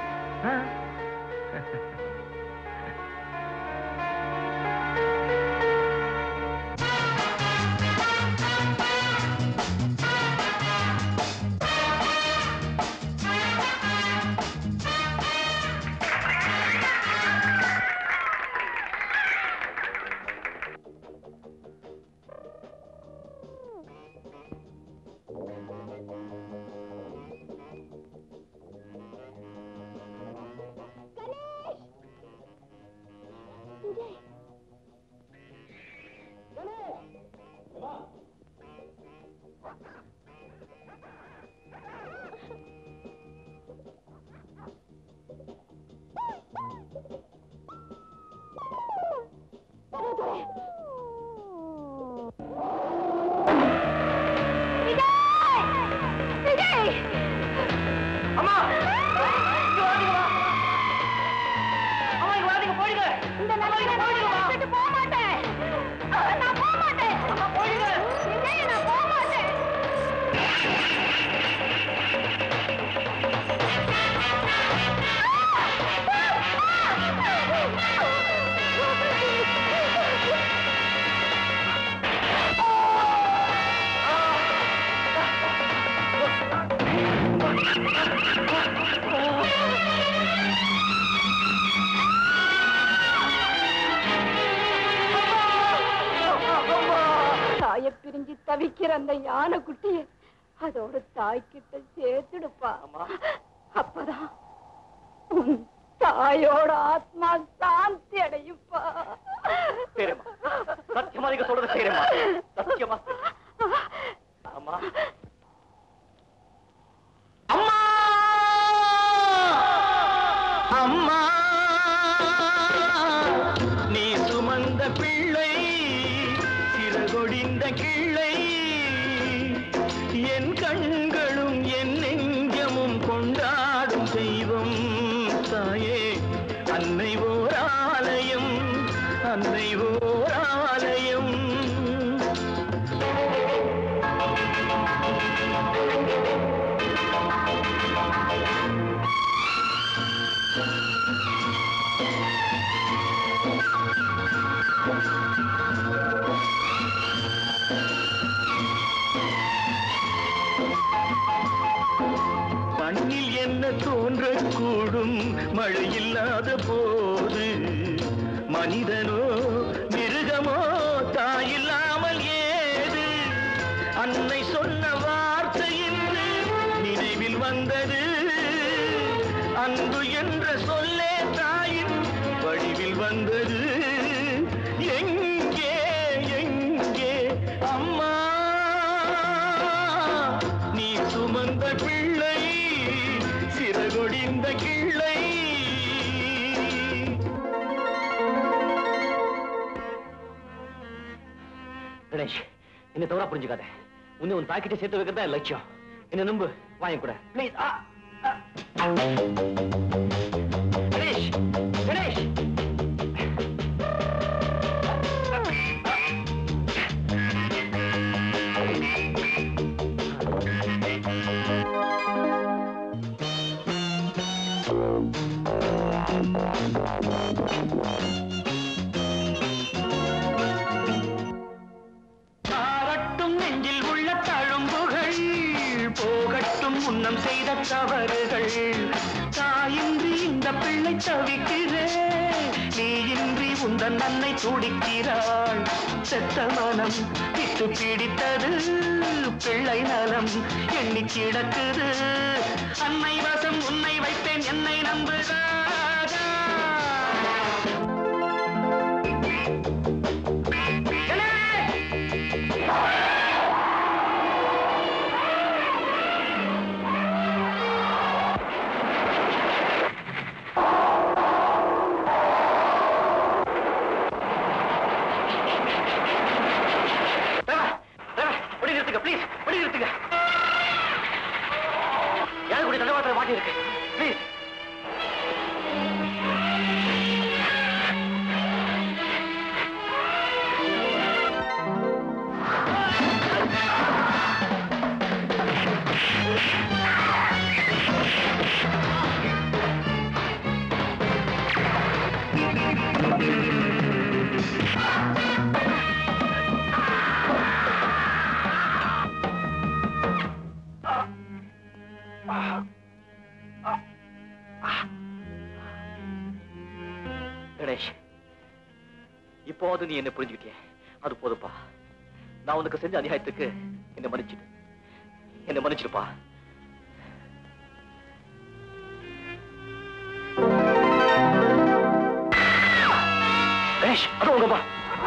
தாய பிரிஞ்சு தவிக்கிற அந்த யானை குட்டிய அதோட தாய்கிட்ட சேர்த்துடுப்பா அப்பதான் உன் தாயோட ஆத்மா சாந்தி அடையுப்பா சரிம்மா சத்தியமா நீங்க சொல்றது செய்யறேம்மா சத்தியமா அம்மா அம்மா நீ சுமந்த பிள்ளை சிறகொடிந்த கிள்ளை என் கண்களும் என் நெஞ்சமும் கொண்டாடும் தெய்வம் தாயே அன்னை ஓர் ஆலயம் அன்னை ஓர் ஆலயம் மண்ணில் என்ன தோன்றக்கூடும் மழை இல்லாத போது மனிதனோ மிருகமோ தாயில்லாமல் ஏது அன்னை சொன்ன வார்த்தை என்று நினைவில் வந்தது அன்பு என்ற சொல்லே தாயின் வடிவில் வந்தது எங்கே எங்கே அம்மா நீ சுமந்த பிள்ளை சிறகொடிந்த கிள்ளை கணேஷ் என்ன தவறா புரிஞ்சுக்காத உன்னை உன் தாய்கிட்ட சேர்த்து வைக்கிறதா என் லட்சியம் என்ன நம்பு வாங்கி கூட ப்ளீஸ் கணேஷ் கணேஷ் ஆ மனம் செய்த தவறுகள் தாயின்றி இந்த பிள்ளை தவிக்கிறே நீ இன்றி உந்தன் அன்னை துடிக்கிறாள் செத்த மனம் விட்டு பிடித்தது பிள்ளை நலம் எண்ணி கிடக்குது அன்னை வசம் உன்னை வைத்தேன் என்னை நம்புகிறாரா வழி நிறுத்துங்க ப்ளீஸ் வழி நிறுத்துங்க யாரு கூட தண்டவாளத்தில் மாட்டி இருக்கு ப்ளீஸ் கணேஷ் இப்போது நீ என்ன புரிஞ்சுக்கிட்டிய அது போதுப்பா நான் உனக்கு செஞ்ச அநியாயத்துக்கு என்ன மன்னிச்சிடு என்ன மன்னிச்சிடுப்பா கணேஷ் அது உங்கப்பா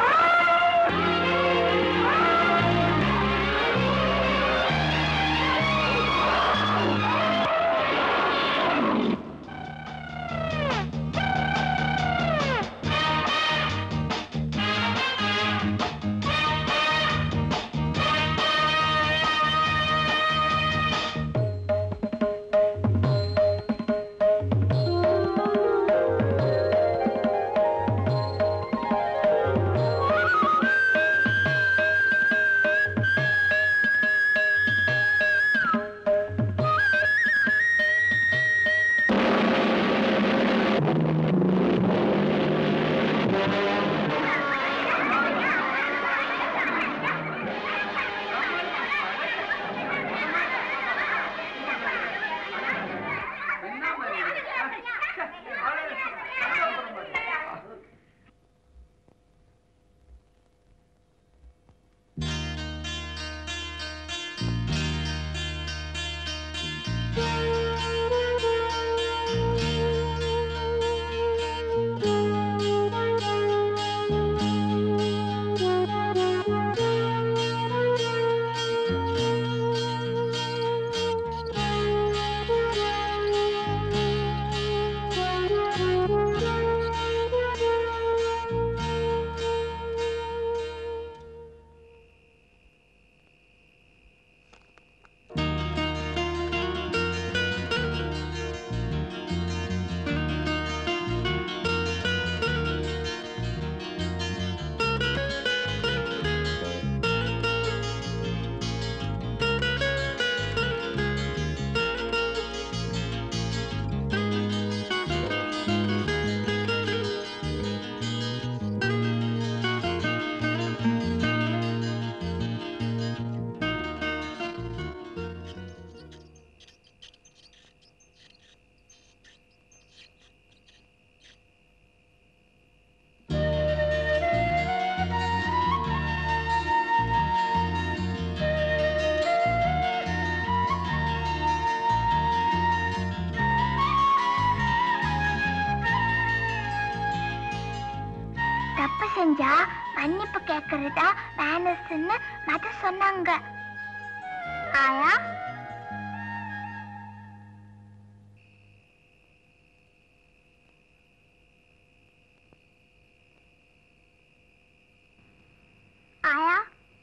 தப்பு செஞ்சா மன்னிப்பு கேட்கறதா மேனஸ்ன்னு மத சொன்னாங்க ஆயா ஆயா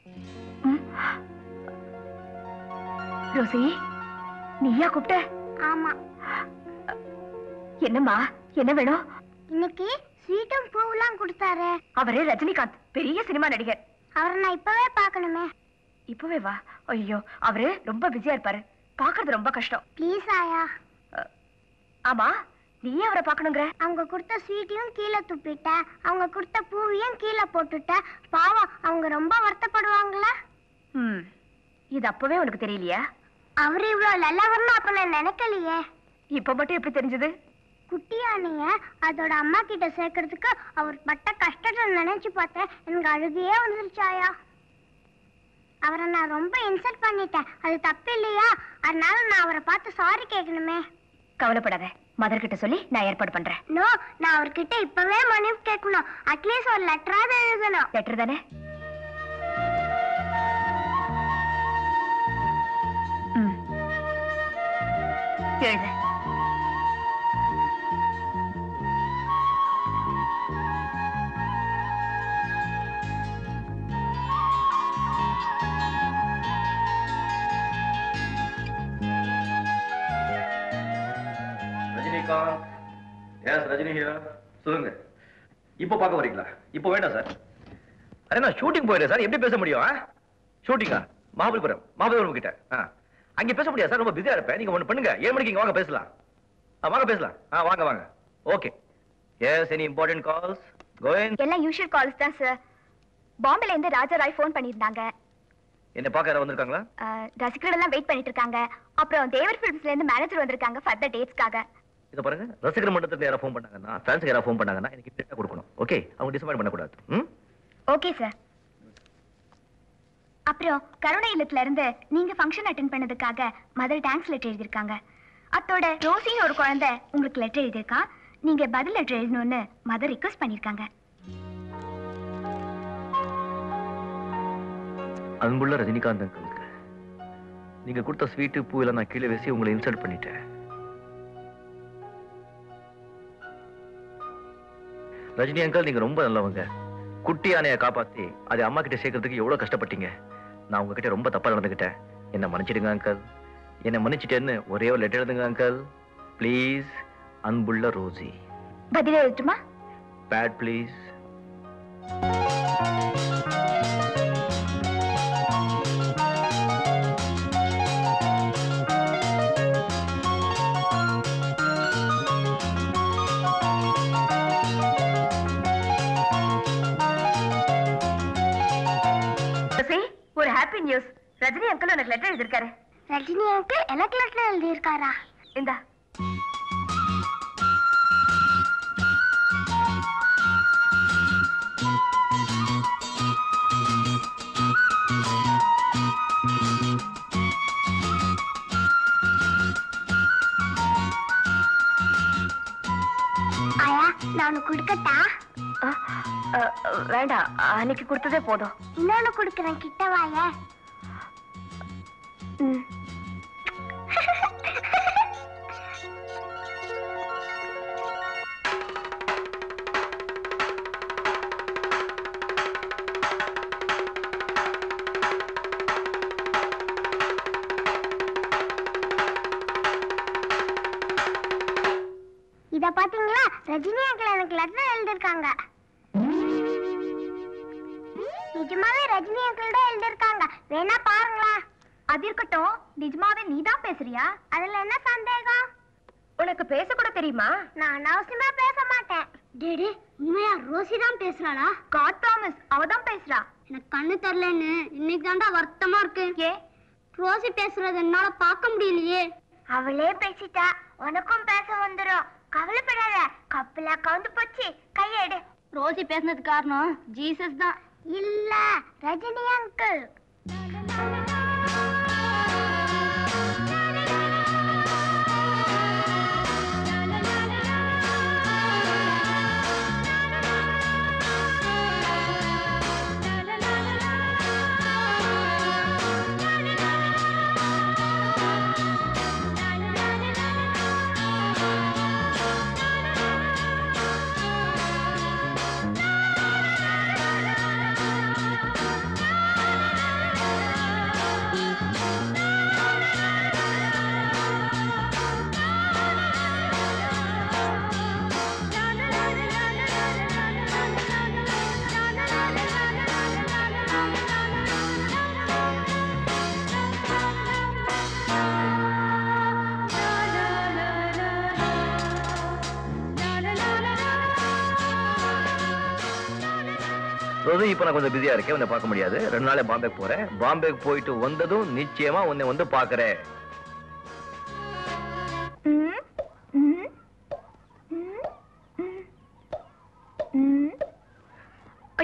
ரோசி நீயா கூப்பிட்ட ஆமா என்னம்மா என்ன வேணும் இன்னைக்கு ஸ்வீட்டும் பூவெல்லாம் கொடுத்தாரு அவரு ரஜினிகாந்த் பெரிய சினிமா நடிகர் அவரை நான் இப்பவே பார்க்கணுமே இப்பவே வா ஐயோ அவரு ரொம்ப பிஸியா இருப்பாரு பாக்குறது ரொம்ப கஷ்டம் ப்ளீஸ் ஆயா ஆமா நீயே அவரை பார்க்கணுங்கிற அவங்க கொடுத்த ஸ்வீட்டையும் கீழே துப்பிட்டேன் அவங்க கொடுத்த பூவையும் கீழே போட்டுட்டேன் பாவம் அவங்க ரொம்ப வருத்தப்படுவாங்களா ம் இது அப்பவே உனக்கு தெரியலையா அவர் இவ்வளவு நல்லவர்னு அப்ப நான் நினைக்கலையே இப்ப மட்டும் எப்படி தெரிஞ்சது குட்டியானைய அதோட அம்மா கிட்ட சேர்க்கறதுக்கு அவர் பட்ட கஷ்டத்தை நினைச்சு பார்த்தேன் எனக்கு அழுகையே வந்துருச்சாயா அவரை நான் ரொம்ப இன்சல்ட் பண்ணிட்டேன் அது தப்பு இல்லையா அதனால நான் அவரை பார்த்து சாரி கேட்கணுமே கவலைப்படாத மதர் கிட்ட சொல்லி நான் ஏற்பாடு பண்றேன் நோ நான் அவர்கிட்ட இப்பவே மன்னிப்பு கேட்கணும் அட்லீஸ்ட் ஒரு லெட்டராவது எழுதணும் லெட்டர் தானே ம். எழுது ரஜினிகாந்த் எஸ் ரஜினி ஹீரோ சொல்லுங்க இப்போ பார்க்க வரீங்களா இப்போ வேண்டாம் சார் அரே நான் ஷூட்டிங் போயிடுறேன் சார் எப்படி பேச முடியும் ஷூட்டிங்கா மகாபலிபுரம் மகாபலிபுரம் கிட்ட ஆ அங்கே பேச முடியாது சார் ரொம்ப பிஸியா இருப்பேன் நீங்க ஒன்று பண்ணுங்க ஏழு மணிக்கு இங்க வாங்க பேசலாம் ஆ வாங்க பேசலாம் ஆ வாங்க வாங்க okay yes any important calls கோயன் எல்லாம் யூஷுவல் கால்ஸ் தான் சார் பாம்பேல இருந்து ராஜா ராய் ஃபோன் பண்ணியிருந்தாங்க என்ன பார்க்க யாராவது வந்திருக்காங்களா அஹ், ரசிகர்கள் எல்லாம் வெயிட் பண்ணிட்டு இருக்காங்க அப்புறம் தேவர் ஃபிலிம்ஸ்ல இருந்து மேனேஜர் வந்திருக்காங்க ஃபர்தர் டேட்ஸ்க்காக இதை பாருங்க ரசிகர் மன்றத்துல யாராவது ஃபோன் பண்ணாங்கன்னா ஃபேன்ஸுக்கு யாராவது ஃபோன் பண்ணாங்கன்னா எனக்கு டேட்டா கொடுக்கணும் ஓகே அவங்க டிசப்பாயிண்ட் பண்ணக்கூடாது ம் ஓகே சார் அப்புறம் கருணை இல்லத்துல இருந்து நீங்க ஃபங்க்ஷன் அட்டென்ட் பண்ணதுக்காக மதர் தேங்க்ஸ் லெட்டர் எழுதியிருக்காங்க அத்தோட ரோசின்னு ஒரு குழந்தை உங்களுக்கு லெட்டர் எழுதியிருக்கா நீங்க பதில் லெட்டர் எழுதணும்னு மதர் ரிக்வஸ்ட் பண்ணியிருக்காங்க அன்புள்ள ரஜினிகாந்த் அங்கிளுக்கு நீங்க கொடுத்த ஸ்வீட்டு பூவெல்லாம் நான் கீழே வச்சு உங்களை இன்சல்ட் பண்ணிட்டேன் ரஜினி அங்கிள் நீங்க ரொம்ப நல்லவங்க குட்டி யானையை காப்பாத்தி அதை அம்மா கிட்ட சேர்க்கறதுக்கு எவ்வளவு கஷ்டப்பட்டீங்க நான் உங்ககிட்ட ரொம்ப தப்பா நடந்துக்கிட்டேன் என்ன மன்னிச்சிடுங்க அங்கிள் என்ன மன்னிச்சிட்டேன்னு ஒரே ஒரு லெட்டர் எழுதுங்க அங்கிள் ப்ளீஸ் அன்புள்ள ரோசி பதில் எழுதட்டுமா பேட் ப்ளீஸ் ரோசி, ஒரு ஹாப்பி நியூஸ் ரஜினி அங்கிள் உனக்கு லெட்டர் எழுதியிருக்காரு ரஜினி அங்கிள் எனக்கு லெட்டர் எழுதியிருக்காரா இந்தா ஆயா நான் உனக்கு கொடுக்கட்டா அஹ், அஹ், வேண்டாம் அன்னைக்கு கொடுத்ததே போதும் இன்னொன்னு கொடுக்குறேன் கிட்ட வாய ம். இத பாத்தீங்களா ரஜினி அங்கிள் எனக்கு லெட்டர் எழுதிருக்காங்க நிஜமாவே ரஜினி அங்கிள் தான் எழுதிருக்காங்க வேணா பாருங்களா அது இருக்கட்டும் நிஜமாவே நீதான் பேசுறியா அதுல என்ன சந்தேகம் உனக்கு பேச கூட தெரியுமா நான் அனாவசியமா பேச மாட்டேன் டேடி உண்மையா ரோசி தான் பேசுறாளா காட் ப்ராமிஸ் அவ தான் பேசுறா எனக்கு கண்ணு தெரியலன்னு இன்னைக்கு தாண்டா வருத்தமா இருக்கு ஏ ரோசி பேசுறது என்னால பார்க்க முடியலையே அவளே பேசிட்டா உனக்கும் பேச வந்துரும் கவலைப்படாத கப்பல கவுந்து போச்சு கையெடு ரோசி பேசுனது காரணம் ஜீசஸ் தான் இல்ல ரஜினி அங்கிள் ரோசி இப்போ நான் கொஞ்சம் பிஸியா இருக்கேன் உன்னை பார்க்க முடியாது ரெண்டு நாளே பாம்பேக்கு போறேன் பாம்பேக்கு போயிட்டு வந்ததும் நிச்சயமா உன்னை வந்து பார்க்கறேன்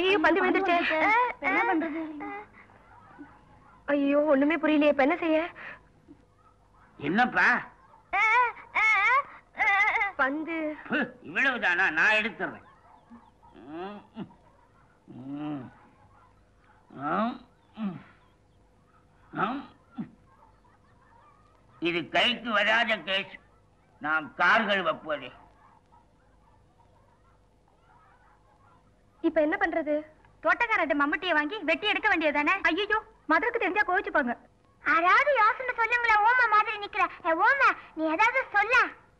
ஐயோ பந்து விழுந்துருச்சே என்ன பண்றது ஐயோ ஒண்ணுமே புரியலையே இப்ப என்ன செய்ய என்னப்பா பந்து ஹு, இவ்வளவுதானா நான் எடுத்துறேன் ம், ம், ம். ஆம், ம். ஆம், ம். இது கைக்கு வராத கேஸ் நான் கார்கள் வைப்பது இப்ப என்ன பண்றது தோட்டக்காரட்ட மம்மட்டியை வாங்கி வெட்டி எடுக்க வேண்டியதானே ஐயோ மதருக்கு தெரிஞ்சா கோவிச்சுப்பாங்க யாராவது யோசனை சொல்லுங்களேன் ஓமா மாதிரி நிக்கிற ஏ, ஓமா நீ ஏதாவது சொல்ல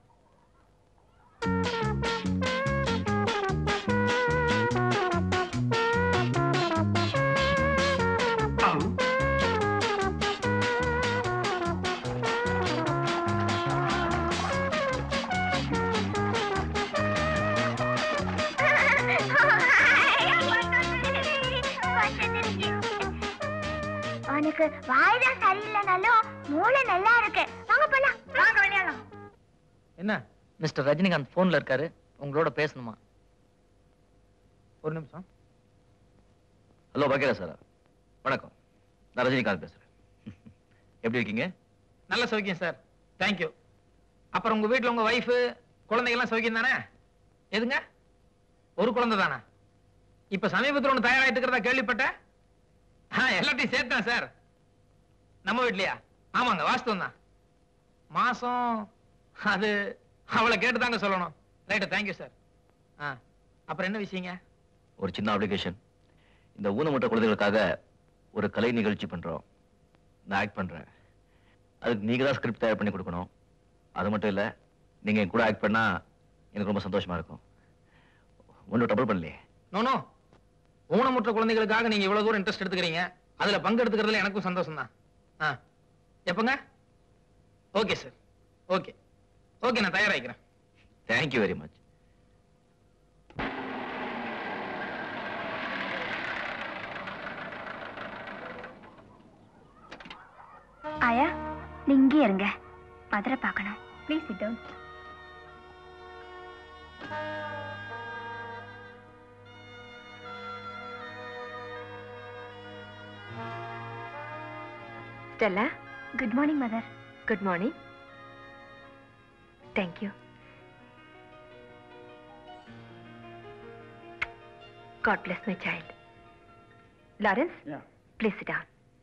அவனுக்கு வாய்தான் சரியில்லைனாலும் மூளை நல்லா இருக்கு வாங்க போலாம் வாங்க விளையாடலாம் என்ன மிஸ்டர் ரஜினிகாந்த் போன்ல இருக்காரு உங்களோட பேசணுமா ஒரு நிமிஷம் ஹலோ பாக்கியரா சார் வணக்கம் நான் ரஜினிகாந்த் பேசுறேன் எப்படி இருக்கீங்க நல்ல சௌக்கியம் சார் தேங்க்யூ அப்புறம் உங்க வீட்ல உங்க ஒய்ஃபு குழந்தைகள்லாம் சௌக்கியம் தானே எதுங்க ஒரு குழந்தை தானே இப்ப சமீபத்தில் ஒன்று தயாராகிட்டு இருக்கிறதா கேள்விப்பட்டேன் ஆ எல்லாத்தையும் சேர்த்தேன் சார் நம்ம வீட்லயா ஆமாங்க வாஸ்தவம் தான் மாசம் அது அவளை கேட்டு தாங்க சொல்லணும் ரைட்டு தேங்க்யூ சார் ஆ அப்புறம் என்ன விஷயங்க ஒரு சின்ன அப்ளிகேஷன் இந்த ஊனமுற்ற குழந்தைகளுக்காக ஒரு கலை நிகழ்ச்சி பண்றோம் நான் ஆக்ட் பண்றேன் அதுக்கு நீங்க தான் ஸ்கிரிப்ட் தயார் பண்ணி கொடுக்கணும் அது மட்டும் இல்ல நீங்க என் கூட ஆக்ட் பண்ணா எனக்கு ரொம்ப சந்தோஷமா இருக்கும் ஒன்றும் ட்ரபிள் பண்ணலையே நோ நோ ஊனமுற்ற குழந்தைகளுக்காக நீங்க இவ்வளவு தூரம் இன்ட்ரெஸ்ட் எடுத்துக்கிறீங்க அதுல பங்கு எடுத்துக்கிறதுல எனக்கும் சந்தோஷம் தான் ஆ எப்பங்க ஓகே சார் ஓகே ஓகே நான் தயாராகிக்கிறேன் தேங்க்யூ வெரி மச் ஆயா நீங்க இங்கே இருங்க மதுரை பார்க்கணும் please sit down Stella good morning mother good morning thank you God bless my child Lawrence please down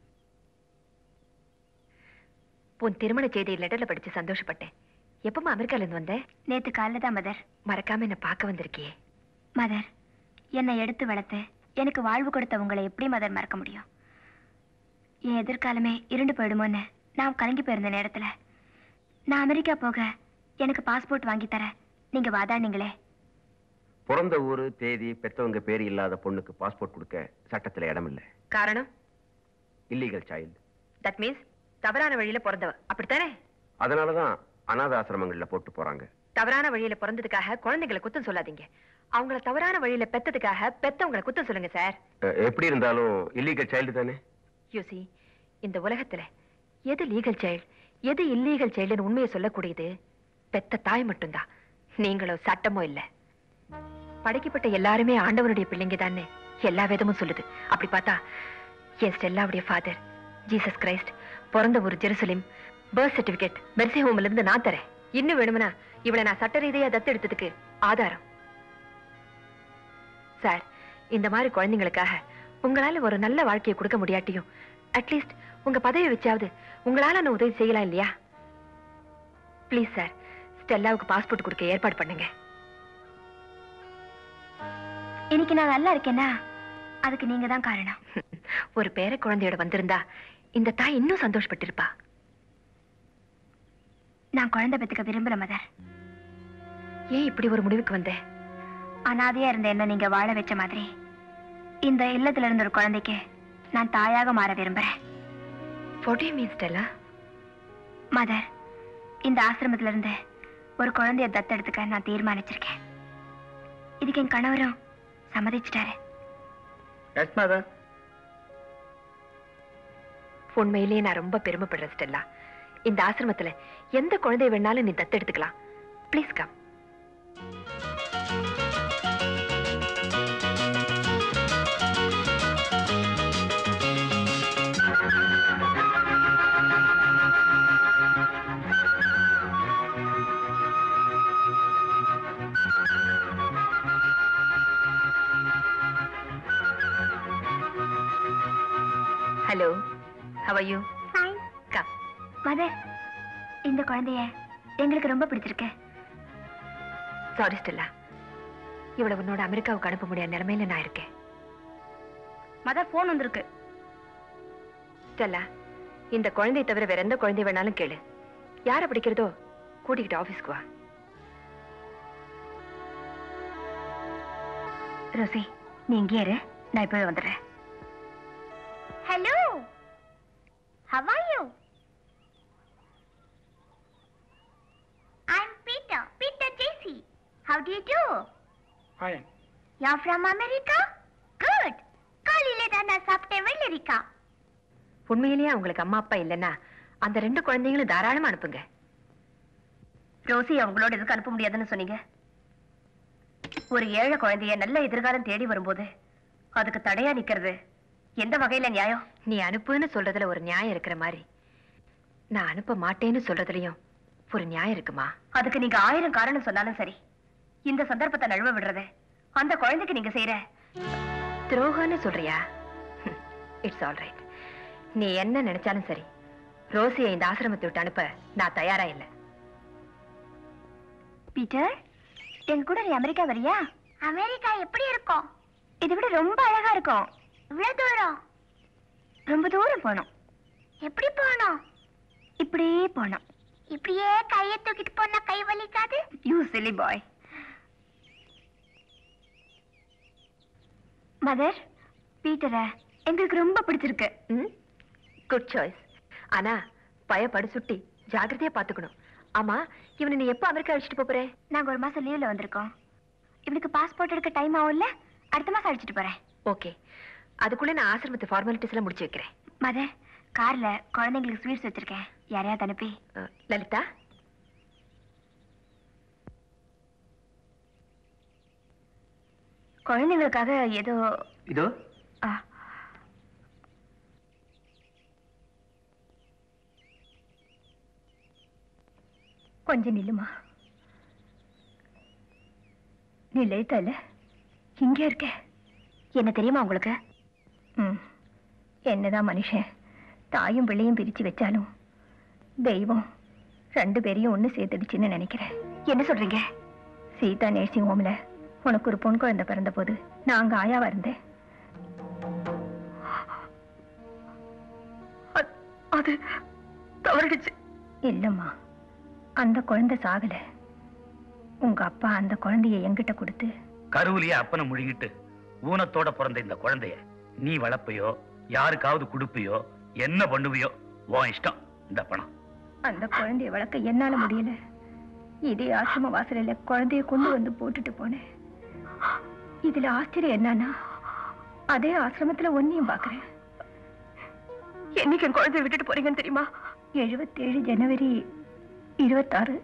உன் திருமண செய்தி லெட்டர்ல படிச்சு சந்தோஷப்பட்டேன் எப்பமா அமெரிக்கால இருந்து வந்த நேத்து காலைல தான் மதர் மறக்காம என்ன பார்க்க வந்திருக்கியே மதர் என்னை எடுத்து வளர்த்து எனக்கு வாழ்வு கொடுத்த உங்களை எப்படி மதர் மறக்க முடியும் என் எதிர்காலமே இருண்டு போயிடுமோன்னு நான் கலங்கி போயிருந்த நேரத்துல நான் அமெரிக்கா போக எனக்கு பாஸ்போர்ட் வாங்கி தர நீங்க வாதாடினீங்களே பிறந்த ஊரு தேதி பெற்றவங்க பேர் இல்லாத பொண்ணுக்கு பாஸ்போர்ட் கொடுக்க சட்டத்துல இடம் இல்லை காரணம் இல்லீகல் சைல்டு தட் மீன்ஸ் தவறான வழியில பிறந்தவ அப்படித்தானே அதனாலதான் அனாத ஆசிரமங்கள்ல போட்டு போறாங்க தவறான வழியில பிறந்ததுக்காக குழந்தைகளை குத்தம் சொல்லாதீங்க அவங்கள தவறான வழியில பெத்ததுக்காக பெத்தவங்களை குத்தம் சொல்லுங்க சார் அஹ், எப்படி இருந்தாலும் இல்லீகல் சைல்டு தானே யூசி இந்த உலகத்துல எது லீகல் சைல்டு எது இல்லீகல் சைல்டுன்னு உண்மையை சொல்லக்கூடியது பெத்த தாய் மட்டும்தான் நீங்களோ சட்டமோ இல்ல படைக்கப்பட்ட எல்லாருமே ஆண்டவனுடைய பிள்ளைங்க தானே எல்லா வேதமும் சொல்லுது அப்படி பார்த்தா என் ஸ்டெல்லாவுடைய ஃபாதர் ஜீசஸ் கிரைஸ்ட் பிறந்த ஒரு ஜெருசலேம் பர்த் சர்டிபிகேட் மெர்சி ஹோம்ல இருந்து நான் தரேன் இன்னும் வேணும்னா இவளை நான் சட்ட ரீதியா தத்தெடுத்ததுக்கு ஆதாரம் சார் இந்த மாதிரி குழந்தைங்களுக்காக உங்களால ஒரு நல்ல வாழ்க்கையை கொடுக்க முடியாட்டியும் அட்லீஸ்ட் உங்க பதவி வச்சாவது உங்களால நான் உதவி செய்யலாம் இல்லையா ப்ளீஸ் சார் ஸ்டெல்லாவுக்கு பாஸ்போர்ட் கொடுக்க ஏற்பாடு பண்ணுங்க இன்னைக்கு நான் நல்லா இருக்கேன்னா அதுக்கு நீங்க தான் காரணம் ஒரு பேர குழந்தையோட வந்திருந்தா இந்த தாய் இன்னும் சந்தோஷப்பட்டிருப்பா நான் குழந்தை பெத்துக்க விரும்புற மதர் ஏன் இப்படி ஒரு முடிவுக்கு வந்த அனாதையா இருந்த என்ன நீங்க வாழ வச்ச மாதிரி இந்த இல்லத்துல இருந்த ஒரு குழந்தைக்கு நான் தாயாக மாற விரும்புறேன் What do you mean, Stella? Mother இந்த ஆசிரமத்துல இருந்து ஒரு குழந்தைய தத்தெடுத்துக்க நான் தீர்மானிச்சிருக்கேன் இதுக்கு என் கணவரும் சம்மதிச்சிட்டாரு எஸ் மதர் உண்மையிலேயே நான் ரொம்ப பெருமைப்படுறேன் ஸ்டெல்லா இந்த ஆசிரமத்துல எந்த குழந்தைய வேணாலும் நீ தத்தெடுத்துக்கலாம் please come hello how are you fine come mother இந்த குழந்தைய எங்களுக்கு ரொம்ப பிடிச்சிருக்கு சாரி ஸ்டெல்லா இவளை உன்னோட அமெரிக்காவுக்கு அனுப்ப முடியாத நிலைமையில நான் இருக்கேன் மதர் போன் வந்திருக்கு ஸ்டெல்லா இந்த குழந்தையை தவிர வேற எந்த குழந்தை வேணாலும் கேளு யாரை பிடிக்கிறதோ கூட்டிக்கிட்டு ஆபீஸ்க்கு வா ரோசி நீ இங்கே இரு நான் இப்பவே வந்துடுறேன் hello how are you I'm Peter Peter JC how do you do fine you from America good காலையில தான் நான் சாப்பிட்டேன் வெள்ளரிக்கா உண்மையிலேயே அவங்களுக்கு அம்மா அப்பா இல்லைன்னா அந்த ரெண்டு குழந்தைங்களும் தாராளமா அனுப்புங்க ரோசி அவங்களோட எதுக்கு அனுப்ப முடியாதுன்னு சொன்னீங்க ஒரு ஏழை குழந்தைய நல்ல எதிர்காலம் தேடி வரும்போது அதுக்கு தடையா நிக்கிறது எந்த வகையில நியாயம் நீ அனுப்புன்னு சொல்றதுல ஒரு நியாயம் இருக்கிற மாதிரி நான் அனுப்ப மாட்டேன்னு சொல்றதுலயும் ஒரு நியாயம் இருக்குமா அதுக்கு நீங்க ஆயிரம் காரணம் சொன்னாலும் சரி இந்த சந்தர்ப்பத்தை நழுவ விடுறது அந்த குழந்தைக்கு நீங்க செய்யற துரோகம்னு சொல்றியா இட்ஸ் ஆல் ரைட் நீ என்ன நினைச்சாலும் சரி ரோசியை இந்த ஆசிரமத்தை விட்டு அனுப்ப நான் தயாரா இல்லை பீட்டர் எங்க கூட நீ அமெரிக்கா வரியா அமெரிக்கா எப்படி இருக்கும் இதை விட ரொம்ப அழகா இருக்கும் இவ்வளவு தூரம் ரொம்ப தூரம் போனோம் எப்படி போனோம் இப்படியே போனோம் இப்படியே கையை தூக்கிட்டு போனா கை வலிக்காது யூ சிலி பாய் மதர் பீட்டரை எங்களுக்கு ரொம்ப பிடிச்சிருக்கு குட் சாய்ஸ் ஆனா பயப்படு சுட்டி ஜாக்கிரதையா பாத்துக்கணும் ஆமா இவனை நீ எப்ப அமெரிக்கா அழைச்சிட்டு போப் போற நாங்க ஒரு மாசம் லீவ்ல வந்திருக்கோம் இவனுக்கு பாஸ்போர்ட் எடுக்க டைம் ஆகும்ல அடுத்த மாசம் அழைச்சிட்டு போறேன் ஓகே அதுக்குள்ள நான் ஆசிரமத்து ஃபார்மாலிட்டிஸ் எல்லாம் முடிச்சு வைக்கிறேன் மதர் கார்ல குழந்தைங்களுக்கு ஸ்வீட்ஸ் வச்சிருக்கேன் யாரையாவது அனுப்பி அஹ், லலிதா குழந்தைங்களுக்காக ஏதோ இதோ ஆ. கொஞ்சம் நில்லுமா நீ லேட்டா இல்ல இங்க இருக்க என்ன தெரியுமா உங்களுக்கு ம் என்னதான் மனுஷன் தாயும் பிள்ளையும் பிரிச்சு வச்சாலும் தெய்வம் ரெண்டு பேரையும் ஒண்ணு சேர்த்துடுச்சுன்னு நினைக்கிறேன் என்ன சொல்றீங்க சீதா நர்சிங் ஹோம்ல உனக்கு ஒரு பொன் குழந்தை பிறந்த போது நான் அங்க ஆயாவா இருந்தேன் அ- அது தவறிடுச்சு இல்லம்மா அந்த குழந்தை சாகல உங்க அப்பா அந்த குழந்தைய என்கிட்ட கொடுத்து கருவிலேயே அப்பனை முழுங்கிட்டு ஊனத்தோட பிறந்த இந்த குழந்தைய நீ வளர்ப்பையோ யாருக்காவது கொடுப்பியோ என்ன பண்ணுவியோ உன் இஷ்டம் இந்த பணம் அந்த குழந்தைய வளர்க்க என்னால முடியல இதே ஆசிரம வாசலில் குழந்தைய கொண்டு வந்து போட்டுட்டு போனேன் இதுல ஆச்சரியம் என்னன்னா அதே ஆசிரமத்துல ஒன்னையும் பாக்குறேன் என்னைக்கு என் குழந்தைய விட்டுட்டு போறீங்கன்னு தெரியுமா எழுபத்தேழு ஜனவரி இருபத்தாறு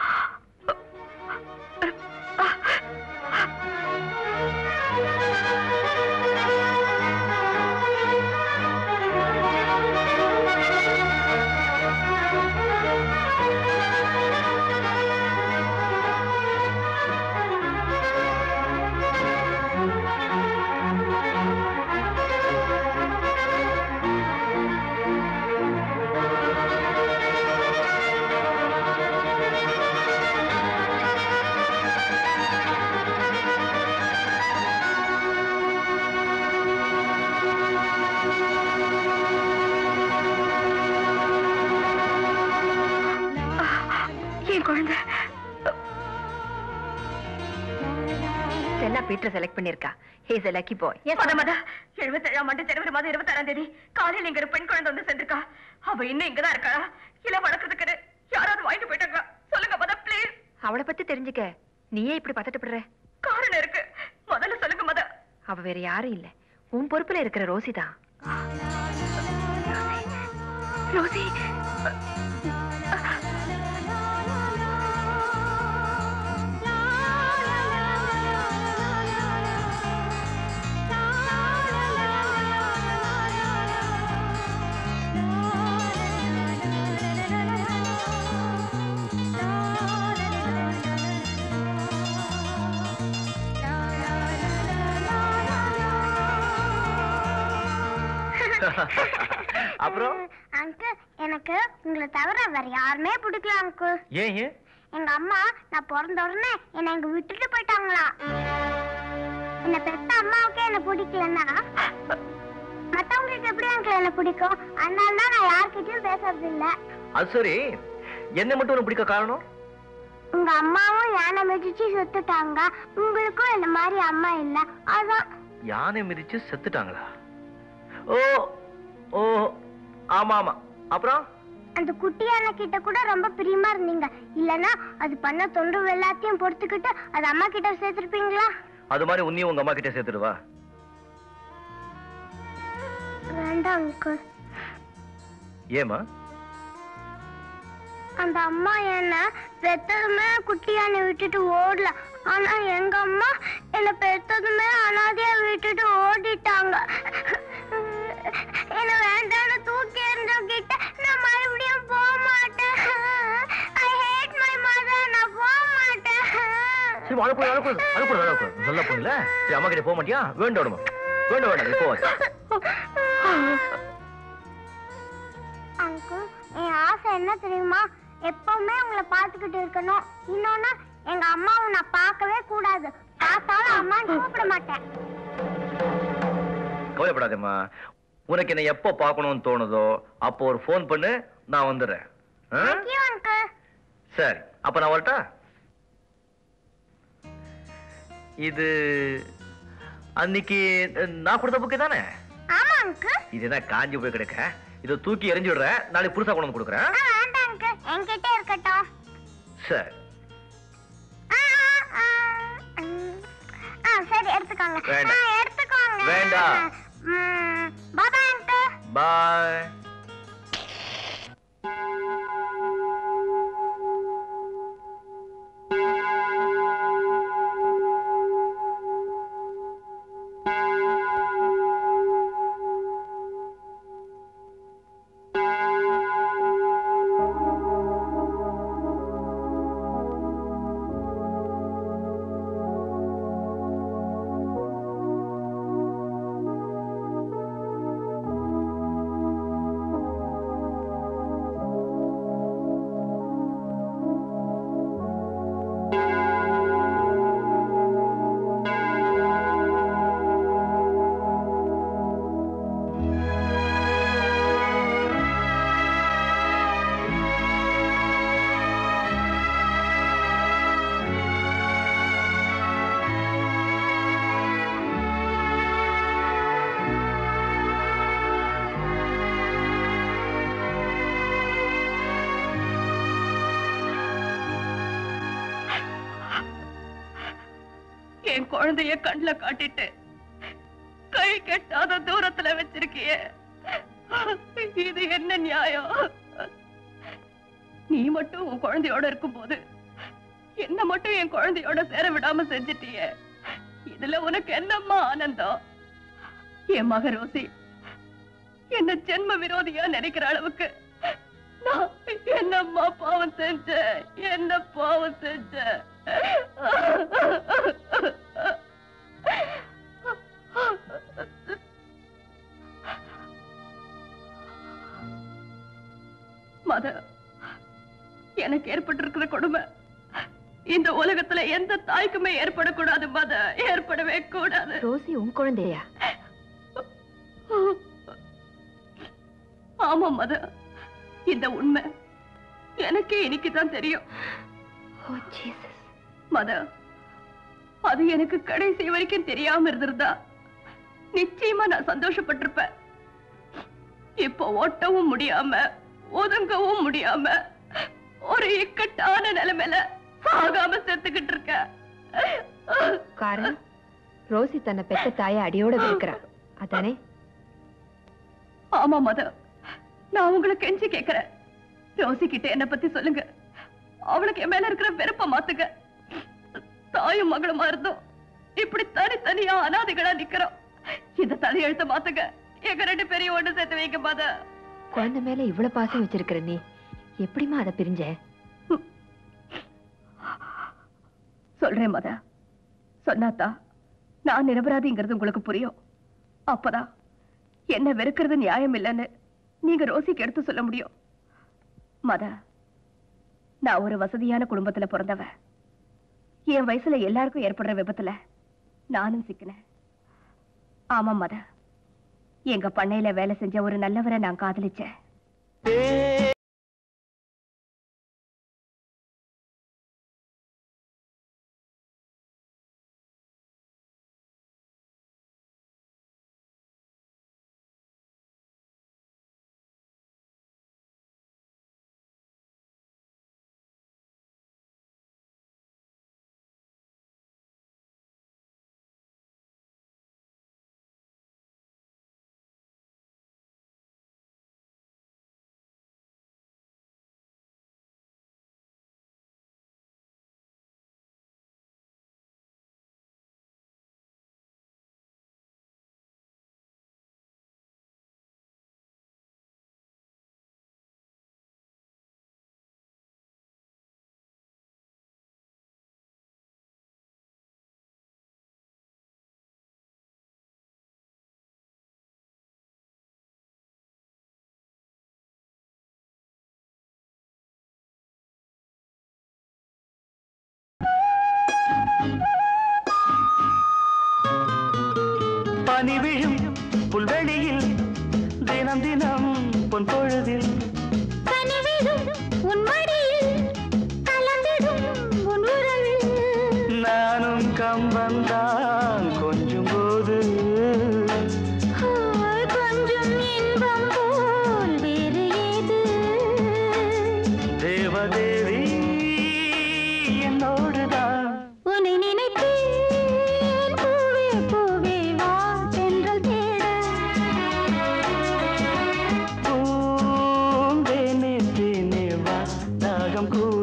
என் குழந்தை ஸ்டெல்லா பீட்டர் செலக்ட் பண்ணிருக்கா ஹேஸ் a lucky boy மத எழுபத்தேழாம் ஆண்டு ஜனவரி மாதம் இருபத்தாறாம் தேதி காலையில இங்க ஒரு பெண் குழந்தை வந்து சேர்ந்திருக்கா அவ இன்னும் இங்கதான் இருக்காளா இல்ல வளர்க்கறதுக்கு யாராவது வாங்கிட்டு போயிட்டாங்க சொல்லுங்க மத ப்ளீஸ் அவளை பத்தி தெரிஞ்சுக்க நீயே இப்படி பதட்டப்படுற காரணம் இருக்கு முதல்ல சொல்லுங்க மத அவ வேற யாரும் இல்ல உன் பொறுப்புல இருக்கிற ரோசி தான் ரோசி அப்புறம் அங்கிள் எனக்கு உங்களை தவிர வேற யாருமே பிடிக்கல அங்கிள் ஏன் ஏன் எங்க அம்மா நான் பிறந்த உடனே என்னை இங்க விட்டுட்டு போயிட்டாங்களா என்ன பெத்த அம்மாவுக்கே என்ன பிடிக்கலன்னா மத்தவங்களுக்கு எப்படி அங்கிள் என்ன பிடிக்கும் அதனால தான் நான் யார்கிட்டயும் பேசுறது இல்ல அது சரி என்ன மட்டும் உனக்கு பிடிக்க காரணம் உங்க அம்மாவும் யானை மிதிச்சு செத்துட்டாங்க உங்களுக்கும் இந்த மாதிரி அம்மா இல்ல அதான் யானை மிதிச்சு செத்துட்டாங்களா ஓ ஓ ஆமா ஆமா அப்புறம் அந்த குட்டி யானை கிட்ட கூட ரொம்ப பிரியமா இருந்தீங்க இல்லனா அது பண்ண தொண்டு எல்லாத்தையும் பொறுத்துக்கிட்டு அது அம்மா கிட்ட சேர்த்திருப்பீங்களா அது மாதிரி உன்னையும் உங்க அம்மா கிட்ட சேர்த்துடுவா வேண்டாம் அங்கிள் ஏமா அந்த அம்மா என்ன பெத்ததுமே குட்டி யானை விட்டுட்டு ஓடல ஆனா எங்க அம்மா என்ன பெத்ததுமே அனாதையா விட்டுட்டு ஓடிட்டாங்க என்ன வேண்டாம்னு தூக்கி எறிஞ்சவங்கிட்ட நான் மறுபடியும் போக மாட்டேன் ஐ ஹேட் மை மதர் நான் போக மாட்டேன் சரி அழக்கூடாது அழக்கூடாது அழக்கூடாது அழக்கூடாது சொல்ல போகல சரி அம்மா கிட்ட போக மாட்டியா வேண்டாம் விடுமா வேண்டாம் வேண்டாம் இப்போ அங்கிள் என் ஆசை என்ன தெரியுமா எப்பவுமே உங்களை பார்த்துக்கிட்டு இருக்கணும் இன்னொன்னு எங்க அம்மாவை நான் பார்க்கவே கூடாது பார்த்தாலும் அம்மான்னு கூப்பிட மாட்டேன் கவலைப்படாதேம்மா உனக்கு என்ன எப்போ பார்க்கணும்னு தோணுதோ அப்போ ஒரு ஃபோன் பண்ணு நான் வந்துடுறேன் ஆ? தேங்க்யூ அங்கிள் சரி அப்ப நான் வரட்டா இது அன்னைக்கு அஹ், நான் கொடுத்த புக்கு தானே ஆமா அங்கிள் இது என்ன காஞ்சி போய் கிடக்க இதை தூக்கி எறிஞ்சு விடுறேன் நாளைக்கு புதுசா கொண்டு வந்து கொடுக்குறேன் ஆ, வேண்டாம் அங்கிள் என்கிட்ட இருக்கட்டும் சரி ஆ, ஆ, ஆ, ம். ஆ சரி எடுத்துக்கோங்க வேண்டாம். ஆ, எடுத்துக்கோங்க வேண்டாம். ம், பாபா அங்கிள் பாய் என் குழந்தைய கண்ணுல காட்டிட்டு கை கெட்டாத தூரத்துல வச்சிருக்கியே இது என்ன நியாயம் நீ மட்டும் உன் குழந்தையோட இருக்கும்போது என்ன மட்டும் என் குழந்தையோட சேர விடாம செஞ்சிட்டியே இதுல உனக்கு என்னம்மா ஆனந்தம் என் மக ரோசி என்ன ஜென்ம விரோதியா நினைக்கிற அளவுக்கு நான் என்னம்மா பாவம் செஞ்சேன் என்ன பாவம் செஞ்சேன் மத எனக்கு ஏற்பட்டிருக்கிற கொடுமை இந்த உலகத்துல எந்த தாய்க்குமே ஏற்படக்கூடாது மத ஏற்படவே கூடாது ரோசி உன் குழந்தையா ஆமா மத இந்த உண்மை எனக்கே இன்னைக்கு தான் தெரியும் ஓ ஜீசஸ் மத அது எனக்கு கடைசி வரைக்கும் தெரியாம இருந்திருந்தா நிச்சயமா நான் சந்தோஷப்பட்டிருப்பேன் இப்போ ஓட்டவும் முடியாம ஒதுங்கவும் முடியாம ஒரு இக்கட்டான நிலைமையில சாகாம செத்துக்கிட்டு இருக்க காரணம் ரோசி தன்னை பெத்த தாயை அடியோட இருக்கிறா அதானே ஆமா மத நான் உங்களை கெஞ்சி கேக்குறேன் ரோசி கிட்ட என்ன பத்தி சொல்லுங்க அவளுக்கு என் மேல இருக்கிற வெறுப்ப மாத்துங்க தாயும் மகளுமா இருந்தோம் இப்படி தனித்தனியா அனாதைகளா நிக்கிறோம் இந்த தலையெழுத்த மாத்துங்க எங்க ரெண்டு பேரையும் ஒண்ணு சேர்த்து வைக்க மாத குழந்தை மேல இவ்வளவு பாசம் வச்சிருக்கிற நீ எப்படிம்மா அதை பிரிஞ்ச சொல்றேன் மத சொன்னாத்தா நான் நிரபராதிங்கிறது உங்களுக்கு புரியும் அப்பதான் என்ன வெறுக்கிறது நியாயம் இல்லைன்னு நீங்க ரோசிக்கு எடுத்து சொல்ல முடியும் மதா நான் ஒரு வசதியான குடும்பத்துல பிறந்தவ என் வயசுல எல்லாருக்கும் ஏற்படுற விபத்துல நானும் சிக்கினேன் ஆமா மதா எங்க பண்ணையில வேலை செஞ்ச ஒரு நல்லவரை நான் காதலிச்சேன் பனி விழும் புல்வெளியில் தினம் தினம் பொன் பொழுதில் உன் மடியில் கலந்திடும் உன் உறவில் நானும் கம்பந்தான் கொஞ்சம் போது கொஞ்சம் இன்பம் போல் வேறு ஏது தேவதேவி என்னோடுதான் உன்னை நினைத்தேன் பூவே பூவே வா தென்றல் தேட பூந்தேனே தேனே வா தாகம் கூட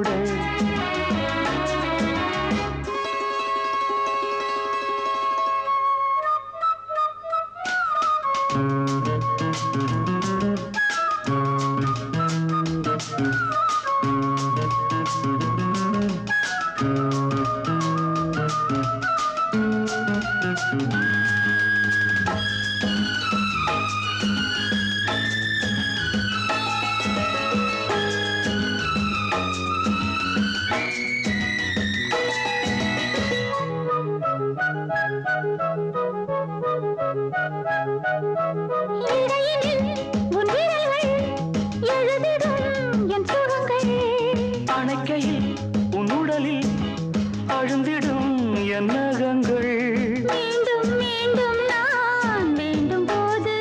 இடையினில் உன் விரல்கள் எழுதிடும் என் சுகங்கள் அணைக்கையில் உன் உடலில் அழுந்திடும் என் நகங்கள் மீண்டும் மீண்டும் நான் வேண்டும் போது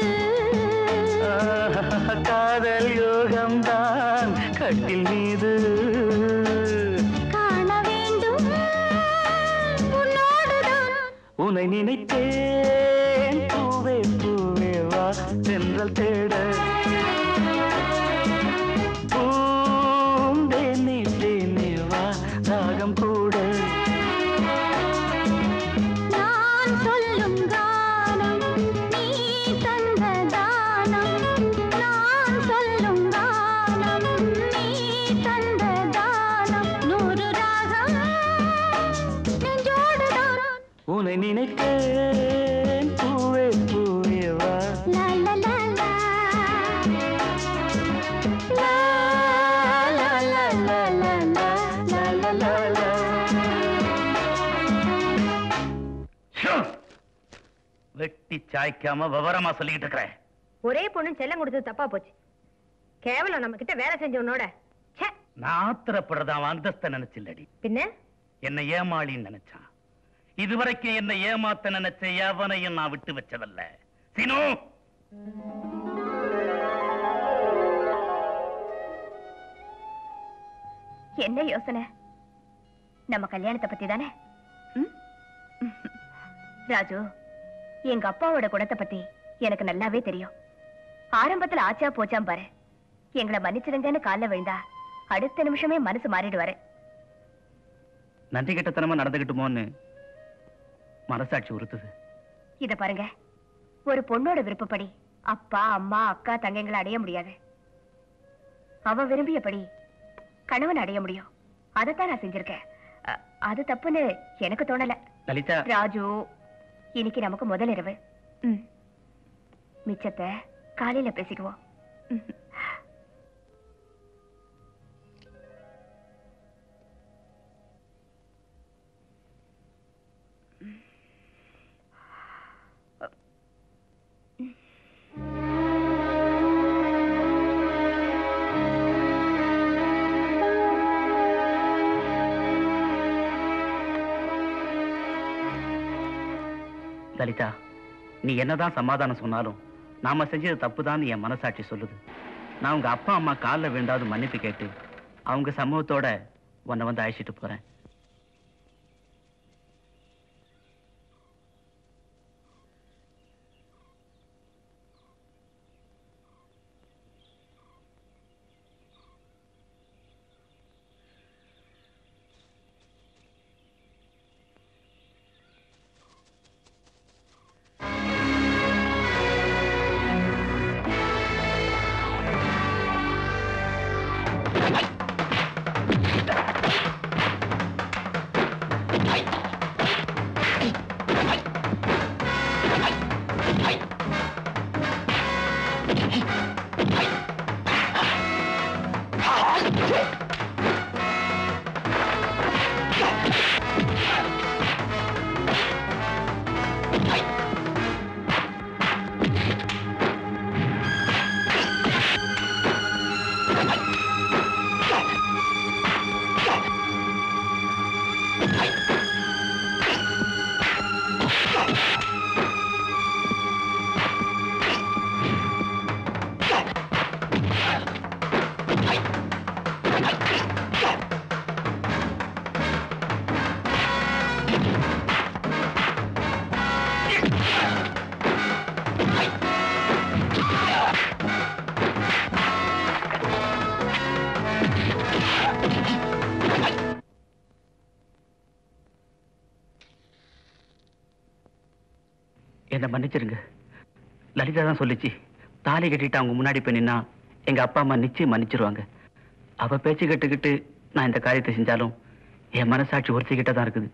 ஆஹா, காதல் யோகம்தான் கட்டில் மீது காண வேண்டும் உன்னோடுதான் உன்னை நினைத்தேன் பூவே பூவே வா தென்றல் தேட பூந்தேனே தேனே வா ராகம் கூட நான் சொல்லும் கானம் நீ தந்த தானம் நான் சொல்லும் கானம் நீ தந்த தானம் நூறு ராகம் நெஞ்சோடுதான் உன்னை நினைத்தேன் பூவே பூவே வா லா லா லா லா லா லா லா லா லா லா லா லா லா வெட்டி சாய்க்காம விவரமா சொல்லிக்கிட்டு இருக்கிறேன் ஒரே பொண்ணு செல்லம் கொடுத்தது தப்பா போச்சு கேவலம் நம்ம கிட்ட வேலை செஞ்சவனோட ச்சே நான் ஆத்திரப்படுறத அவன் அந்தஸ்த நினைச்சில்லடி பின்ன என்ன ஏமாளின்னு நினைச்சான் இதுவரைக்கும் என்ன ஏமாத்த நினைச்ச எவனையும் நான் விட்டு வச்சதல்ல சீனு என்ன யோசனை நம்ம கல்யாணத்தை பத்தி தானே ம்? ராஜு எங்க அப்பாவோட குணத்தை பத்தி எனக்கு நல்லாவே தெரியும் ஆரம்பத்துல ஆச்சா போச்சாம் பாரு எங்களை மன்னிச்சிடுங்கன்னு கால்ல விழுந்தா அடுத்த நிமிஷமே மனசு மாறிடுவாரு நன்றி கெட்டத்தனமா நடந்துகிட்டுமோன்னு மனசாட்சி உறுத்துது இத பாருங்க ஒரு பொண்ணோட விருப்பப்படி அப்பா அம்மா அக்கா தங்கைங்களை அடைய முடியாது அவ விரும்பியபடி கணவன் அடைய முடியும் அதைத்தான் நான் செஞ்சிருக்கேன் அ- அது தப்புன்னு எனக்கு தோணல லலிதா ராஜு இன்னைக்கு நமக்கு முதல் இரவு ம். மிச்சத்தை காலையில பேசிக்குவோம் லலிதா நீ என்னதான் சமாதானம் சொன்னாலும் நாம செஞ்சது தப்புதான்னு என் மனசாட்சி சொல்லுது நான் உங்க அப்பா அம்மா காலில் விழுந்தாவது மன்னிப்பு கேட்டு அவங்க சமூகத்தோட உன்னை வந்து அழைச்சிட்டு போறேன் என்னை மன்னிச்சிருங்க லலிதா தான் சொல்லிச்சு தாலி கட்டிட்டு அவங்க முன்னாடி போய் நின்னா எங்க அப்பா அம்மா நிச்சயம் மன்னிச்சிருவாங்க அவ பேச்சு கேட்டுக்கிட்டு நான் இந்த காரியத்தை செஞ்சாலும் என் மனசாட்சி ஒருத்திக்கிட்ட தான் இருக்குது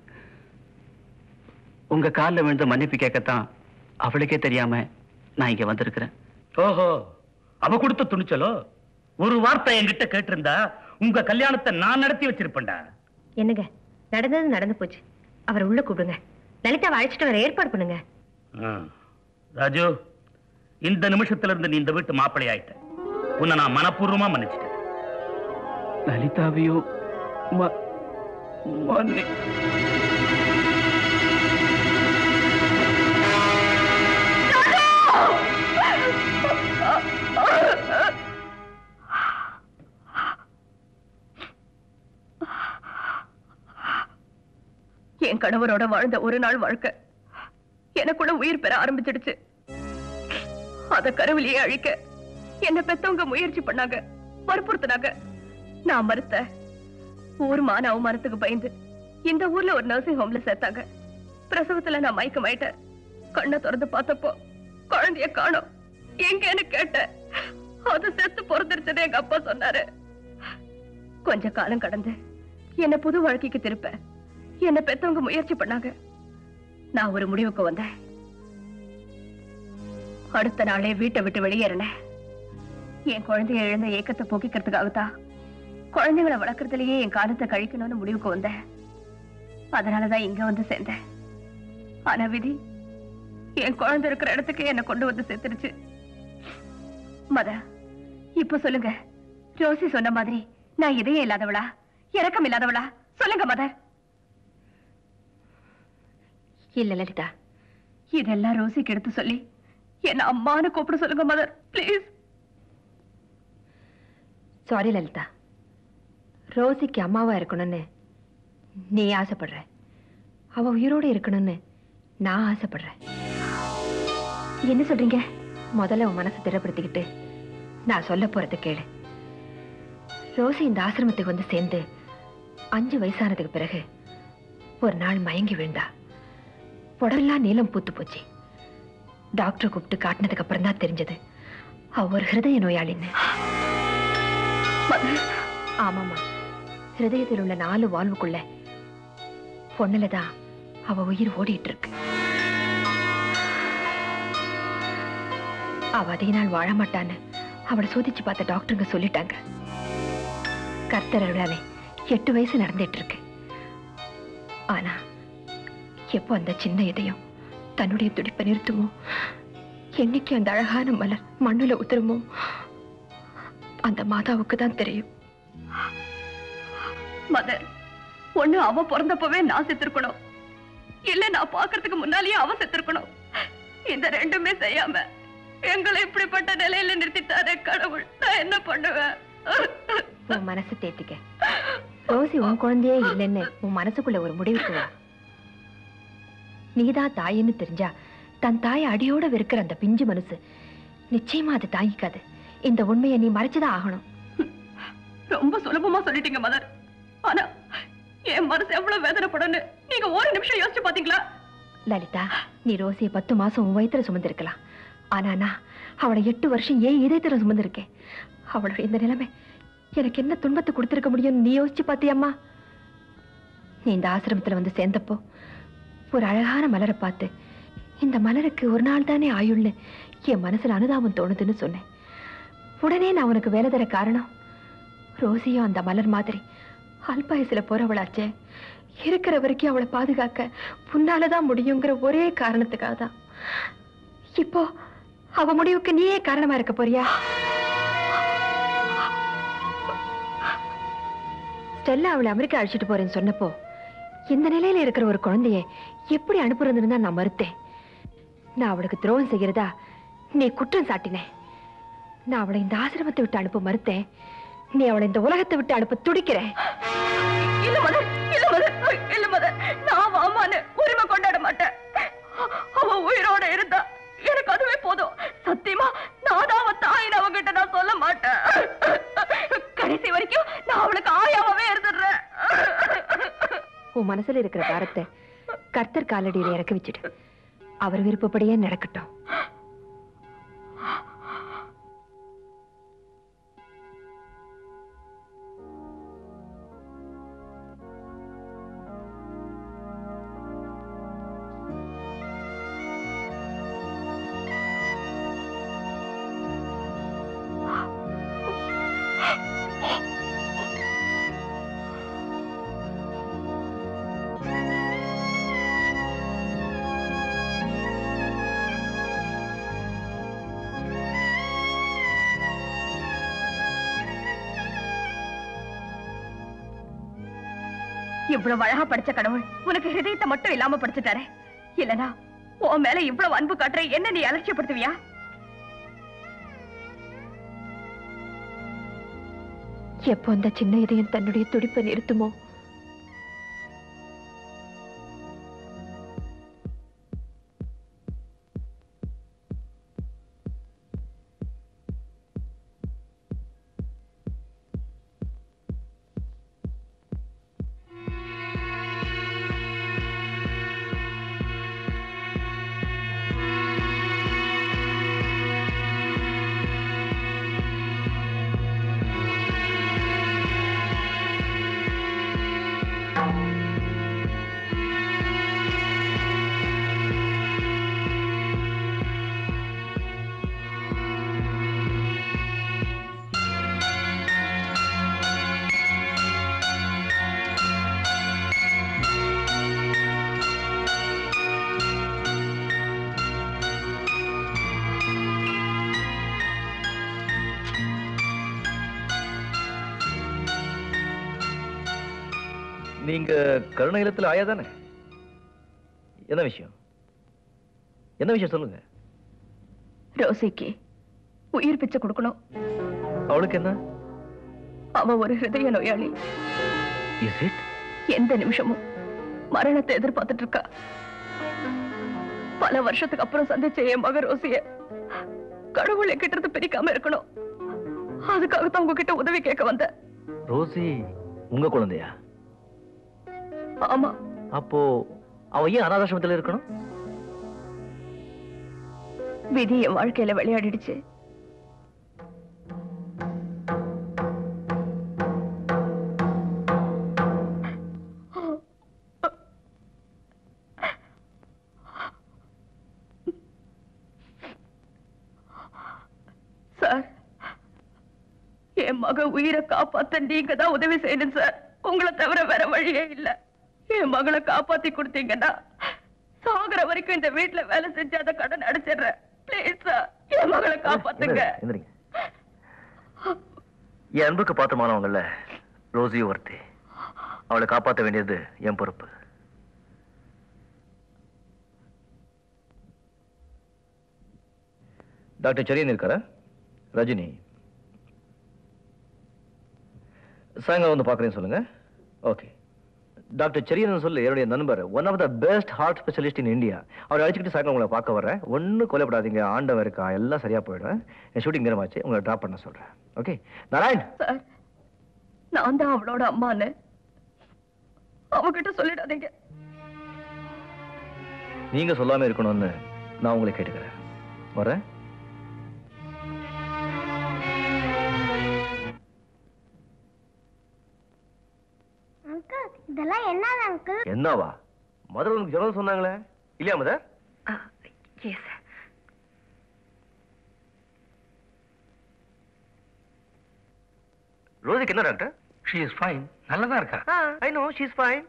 உங்க காலில் விழுந்து மன்னிப்பு கேட்கத்தான் அவளுக்கே தெரியாம நான் இங்க வந்திருக்கிறேன் ஓஹோ அவ கொடுத்த துணிச்சலோ ஒரு வார்த்தை என்கிட்ட கேட்டிருந்தா உங்க கல்யாணத்தை நான் நடத்தி வச்சிருப்பேன்டா என்னங்க நடந்தது நடந்து போச்சு அவரை உள்ள கூப்பிடுங்க லலிதாவை அழைச்சிட்டு வர ஏற்பாடு பண்ணுங்க ஆ. ராஜு இந்த நிமிஷத்துல இருந்து நீ இந்த வீட்டு மாப்பிள்ளை ஆயிட்ட உன்னை நான் மனப்பூர்வமா மன்னிச்சிட்டேன் லலிதாவையும் என் கணவரோட வாழ்ந்த ஒரு நாள் வாழ்க்கை எனக்குள்ள உயிர் பெற ஆரம்பிச்சிடுச்சு அத கருவிலேயே அழிக்க என்ன பெத்தவங்க முயற்சி பண்ணாங்க வற்புறுத்தினாங்க நான் மறுத்த ஊர் மான அவமானத்துக்கு பயந்து இந்த ஊர்ல ஒரு நர்சிங் ஹோம்ல சேர்த்தாங்க பிரசவத்துல நான் மயக்கமாயிட்டேன் கண்ணை திறந்து பார்த்தப்போ குழந்தைய காணோம் எங்கன்னு கேட்டேன் அது செத்து பிறந்திருச்சதே எங்க அப்பா சொன்னாரு கொஞ்ச காலம் கடந்து என்ன புது வாழ்க்கைக்கு திருப்ப என்ன பெத்தவங்க முயற்சி பண்ணாங்க நான் ஒரு முடிவுக்கு வந்தேன் அடுத்த நாளே வீட்டை விட்டு வெளியேறினேன் என் குழந்தைய இழந்த ஏக்கத்தை போக்கிக்கிறதுக்காகத்தான் குழந்தைகளை வளர்க்கறதுலயே என் காலத்தை கழிக்கணும்னு முடிவுக்கு வந்தேன் அதனாலதான் இங்க வந்து சேர்ந்தேன் ஆனா விதி என் குழந்தை இருக்கிற இடத்துக்கு என்ன கொண்டு வந்து சேர்த்துருச்சு மத இப்ப சொல்லுங்க ரோசி சொன்ன மாதிரி நான் இதயம் இல்லாதவளா இரக்கம் இல்லாதவளா சொல்லுங்க மதர் இல்ல லலிதா இதெல்லாம் ரோசிக்கு எடுத்து சொல்லி என்ன அம்மான்னு கூப்பிட சொல்லுங்க மதர் ப்ளீஸ் சாரி லலிதா ரோசிக்கு அம்மாவா இருக்கணும்னு நீ ஆசைப்படுற அவ உயிரோட இருக்கணும்னு நான் ஆசைப்படுறேன் என்ன சொல்றீங்க முதல்ல உன் மனசை திடப்படுத்திக்கிட்டு நான் சொல்ல போறது கேளு ரோசி இந்த ஆசிரமத்துக்கு வந்து சேர்ந்து அஞ்சு வயசானதுக்கு பிறகு ஒரு நாள் மயங்கி விழுந்தா உடம்பெல்லாம் நீளம் பூத்து போச்சு டாக்டர் கூப்பிட்டு காட்டினதுக்கு அப்புறம் தான் தெரிஞ்சது அவ ஒரு ஹிருதய நோயாளின்னு ஆமாமா ஹிருதயத்தில் உள்ள நாலு வாழ்வுக்குள்ள பொண்ணுல தான் அவ உயிர் ஓடிட்டு இருக்கு அவ அதிக நாள் வாழ மாட்டான்னு அவளை சோதிச்சு பார்த்த டாக்டருங்க சொல்லிட்டாங்க கர்த்தர் அருளாலே எட்டு வயசு நடந்துட்டு இருக்கு ஆனா எப்போ அந்த சின்ன இதயம் தன்னுடைய துடிப்பை நிறுத்துமோ என்னைக்கு அந்த அழகான மலர் மண்ணுல உதிருமோ அந்த மாதாவுக்கு தான் தெரியும் மதர் ஒண்ணு அவ பிறந்தப்பவே நான் செத்துருக்கணும் இல்ல நான் பாக்குறதுக்கு முன்னாலேயே அவ செத்துருக்கணும் இந்த ரெண்டுமே செய்யாம எங்களை இப்படிப்பட்ட நிலையில நிறுத்திட்டாரே கடவுள் நான் என்ன பண்ணுவேன் உன் மனசை தேத்திக்க ரோசி உன் குழந்தையே இல்லைன்னு உன் மனசுக்குள்ள ஒரு முடிவுக்கு வா நீதான் தாயின்னு தெரிஞ்சா தன் தாயை அடியோட வெறுக்கிற அந்த பிஞ்சு மனசு நிச்சயமா அது தாங்கிக்காது இந்த உண்மையை நீ மறைச்சுதான் ஆகணும் ரொம்ப சுலபமா சொல்லிட்டீங்க மதர் ஆனா என் மனசு எவ்வளவு வேதனைப்படும்னு நீங்க ஒரு நிமிஷம் யோசிச்சு பாத்தீங்களா லலிதா நீ ரோசியை பத்து மாசம் உன் வயித்துல சுமந்திருக்கலாம் ஆனா நான் அவளை எட்டு வருஷம் ஏன் இதயத்துல சுமந்திருக்கேன் அவளுடைய இந்த நிலைமை எனக்கு என்ன துன்பத்தை கொடுத்திருக்க முடியும்னு நீ யோசிச்சு பாத்தியம்மா நீ இந்த ஆசிரமத்துல வந்து சேர்ந்தப்போ ஒரு அழகான மலரை பார்த்து இந்த மலருக்கு ஒரு நாள் தானே ஆயுள்னு என் மனசுல அனுதாபம் தோணுதுன்னு சொன்னேன் உடனே நான் உனக்கு வேலை தர காரணம் ரோசியும் அந்த மலர் மாதிரி அல்பாயசுல போறவளாச்சே இருக்கிற வரைக்கும் அவளை பாதுகாக்க உன்னாலதான் முடியுங்கிற ஒரே காரணத்துக்காக தான் இப்போ அவ முடிவுக்கு நீயே காரணமா இருக்க போறியா ஸ்டெல்லா அவளை அமெரிக்கா அழைச்சிட்டு போறேன்னு சொன்னப்போ இந்த நிலையில இருக்கிற ஒரு குழந்தைய எப்படி அனுப்புறதுன்னு தான் நான் மறுத்தேன் நான் அவளுக்கு துரோகம் செய்கிறதா நீ குற்றம் சாட்டினேன் நான் அவளை இந்த ஆசிரமத்தை விட்டு அனுப்ப மறுத்தேன் நீ அவளை இந்த உலகத்தை விட்டு அனுப்ப துடிக்கிறேன் இல்ல மதர் இல்ல மதர் இல்ல மதர் நான் வாமான்னு உரிமை கொண்டாட மாட்டேன் அவ உயிரோட இருந்தா எனக்கு அதுவே போதும் சத்தியமா நான் தான் அவ தாயின்னு அவகிட்ட நான் சொல்ல மாட்டேன் கடைசி வரைக்கும் நான் அவளுக்கு ஆயாவே இருந்துடுறேன் உன் மனசுல இருக்கிற பாரத்தை கர்த்தர் காலடியில இறக்கி வச்சுடு அவர் விருப்பப்படியே நடக்கட்டும் இவ்வளவு அழகா படிச்ச கடவுள் உனக்கு ஹிருதயத்தை மட்டும் இல்லாம படிச்சுட்டாரே இல்லனா உன் மேல இவ்வளவு அன்பு காட்டுற என்ன நீ அலட்சியப்படுத்துவியா எப்போ அந்த சின்ன இதயம் தன்னுடைய துடிப்பை நிறுத்துமோ நீங்க கருணை இல்லத்துல ஆயா தானே என்ன விஷயம் என்ன விஷயம் சொல்லுங்க ரோசிக்கு உயிர் பிச்சை கொடுக்கணும் அவளுக்கு என்ன அவ ஒரு ஹிருதய நோயாளி இஸ் இட் எந்த நிமிஷமும் மரணத்தை எதிர்பார்த்துட்டு இருக்கா பல வருஷத்துக்கு அப்புறம் சந்திச்ச என் மக ரோசிய கடவுளை கிட்ட இருந்து பிரிக்காம இருக்கணும் அதுக்காக தான் உங்ககிட்ட உதவி கேட்க வந்தேன் ரோசி உங்க குழந்தையா ஆமா அப்போ அவ ஏன் அனாதாசிரமத்துல இருக்கணும் விதி என் வாழ்க்கையில விளையாடிடுச்சு சார் என் மக உயிரை காப்பாத்த நீங்க தான் உதவி செய்யணும் சார் உங்களை தவிர வேற வழியே இல்ல என் மகளை காப்பாத்தி கொடுத்தீங்கன்னா சாகுற வரைக்கும் இந்த வீட்டுல வேலை செஞ்சு அதை கடன் அடைச்சிடுறேன் ப்ளீஸ் சார் என் மகளை காப்பாத்துங்க எந்திரிங்க. என் அன்புக்கு பாத்திரமானவங்கல்ல ரோசியும் ஒருத்தி அவளை காப்பாற்ற வேண்டியது என் பொறுப்பு டாக்டர் செரியன் இருக்காரா ரஜினி சாயங்காலம் வந்து பார்க்குறேன்னு சொல்லுங்க ஓகே டாக்டர் செரியன் சொல்லு என்னுடைய நண்பர் one of the best heart specialist in India அவரை அழைச்சிக்கிட்டு சாயங்காலம் உங்களை பார்க்க வரேன் ஒன்றும் கொலைப்படாதீங்க ஆண்டவன் இருக்கா எல்லாம் சரியா போயிடும் என் ஷூட்டிங் நேரமாச்சு உங்களை ட்ராப் பண்ண சொல்றேன் ஓகே நாராயண் சார் நான் தான் அவளோட அம்மான்னு அவகிட்ட சொல்லிடாதீங்க நீங்க சொல்லாம இருக்கணும்னு நான் உங்களை கேட்டுக்கிறேன் வரேன் அங்கிள் இதெல்லாம் என்னது அங்கிள் என்னவா மதர் உனக்கு ஜுரம் சொன்னாங்களே இல்லையா மதர் எஸ் ரோஜிக்கு என்ன டாக்டர் ஷீ இஸ் ஃபைன் நல்லதா இருக்கா I know she is fine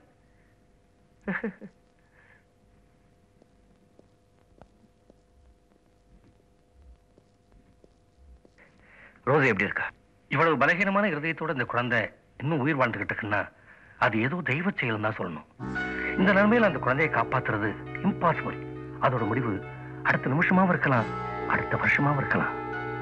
Rosie எப்படி இருக்கா இவ்வளவு பலகீனமான இருதயத்தோட இந்த குழந்தை இன்னும் உயிர் வாழ்ந்துகிட்டு இருக்குன்னா அது ஏதோ தெய்வ செயல் தான் சொல்லணும் இந்த நிலைமையில அந்த குழந்தையை காப்பாத்துறது இம்பாசிபிள் அதோட முடிவு அடுத்த நிமிஷமாவும் இருக்கலாம் அடுத்த வருஷமாவும் இருக்கலாம்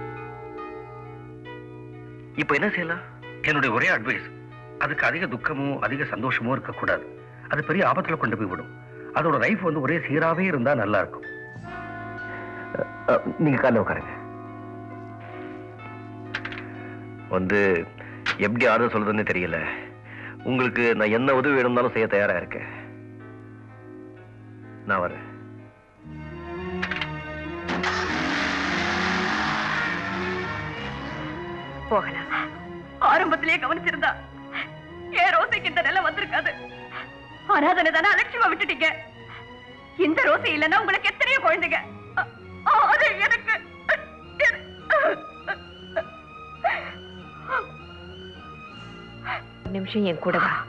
இப்போ என்ன செய்யலாம் என்னுடைய ஒரே அட்வைஸ் அதுக்கு அதிக துக்கமோ அதிக சந்தோஷமோ இருக்கக்கூடாது அது பெரிய ஆபத்துல கொண்டு போய் விடும் அதோட லைஃப் வந்து ஒரே சீராவே இருந்தா நல்லா இருக்கும் நீங்க காலைல உட்காருங்க வந்து எப்படி ஆறுதல் சொல்றதுன்னு தெரியல உங்களுக்கு நான் என்ன உதவி வேணும்னாலும் செய்ய தயாரா இருக்கேன் நான் வரேன் போகலாம் ஆரம்பத்திலேயே கவனிச்சிருந்தா ஏன் ரோசிக்கு இந்த நிலை வந்திருக்காது அனாதனை தானே அலட்சியமா விட்டுட்டீங்க இந்த ரோசி இல்லைன்னா உங்களுக்கு எத்தனையோ குழந்தைங்க அ- அ- அது எனக்கு ஒரு நிமிஷம் என் கூட வா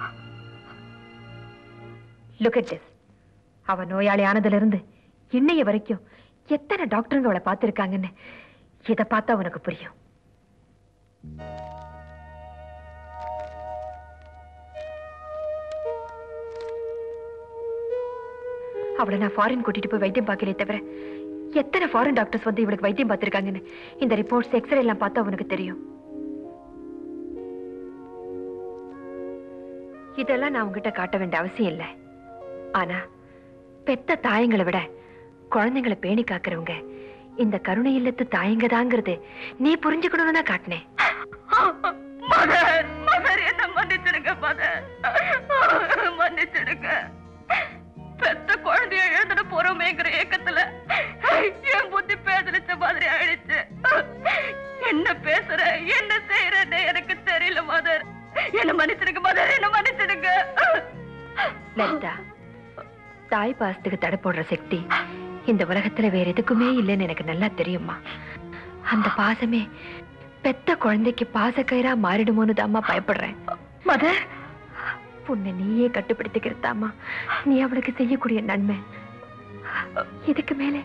லுக் அட் திஸ் அவ நோயாளி ஆனதுல இருந்து இன்னைய வரைக்கும் எத்தனை டாக்டருங்க அவளை பார்த்திருக்காங்கன்னு இத பார்த்தா உனக்கு புரியும் அவளை நான் ஃபாரின் கூட்டிட்டு போய் வைத்தியம் பார்க்கலே தவிர எத்தனை ஃபாரின் டாக்டர்ஸ் வந்து இவளுக்கு வைத்தியம் பார்த்திருக்காங்கன்னு இந்த ரிப்போர்ட்ஸ் எக்ஸ்ரே எல்லாம் பார்த்தா உனக்கு தெரியும் இதெல்லாம் நான் உங்ககிட்ட காட்ட வேண்டிய அவசியம் இல்லை ஆனா பெத்த தாயங்களை விட குழந்தைங்களை பேணி காக்குறவங்க இந்த கருணை இல்லத்து தாயங்க தாங்கிறது நீ புரிஞ்சுக்கணும்னு தான் காட்டினேன் மதர் மதர் என்ன மன்னிச்சிடுங்க மதர் மன்னிச்சிடுங்க பெத்த குழந்தைய எழுந்துட போறோமேங்கிற ஏக்கத்துல என் புத்தி பேதலிச்ச மாதிரி ஆயிடுச்சு என்ன பேசுற என்ன செய்யறன்னு எனக்கு தெரியல மதர் என்ன மன்னிச்சிடுங்க மதர் என்ன மன்னிச்சிடுங்க லலிதா தாய் பாசத்துக்கு தடை போடுற சக்தி இந்த உலகத்துல வேற எதுக்குமே இல்லைன்னு எனக்கு நல்லா தெரியுமா அந்த பாசமே பெத்த குழந்தைக்கு பாசக்கயிறா மாறிடுமோன்னு தாம்மா பயப்படுறேன் மதர் உன்னை நீயே கட்டுப்படுத்திக்கிறதாமா நீ அவளுக்கு செய்யக்கூடிய நன்மை இதுக்கு மேலே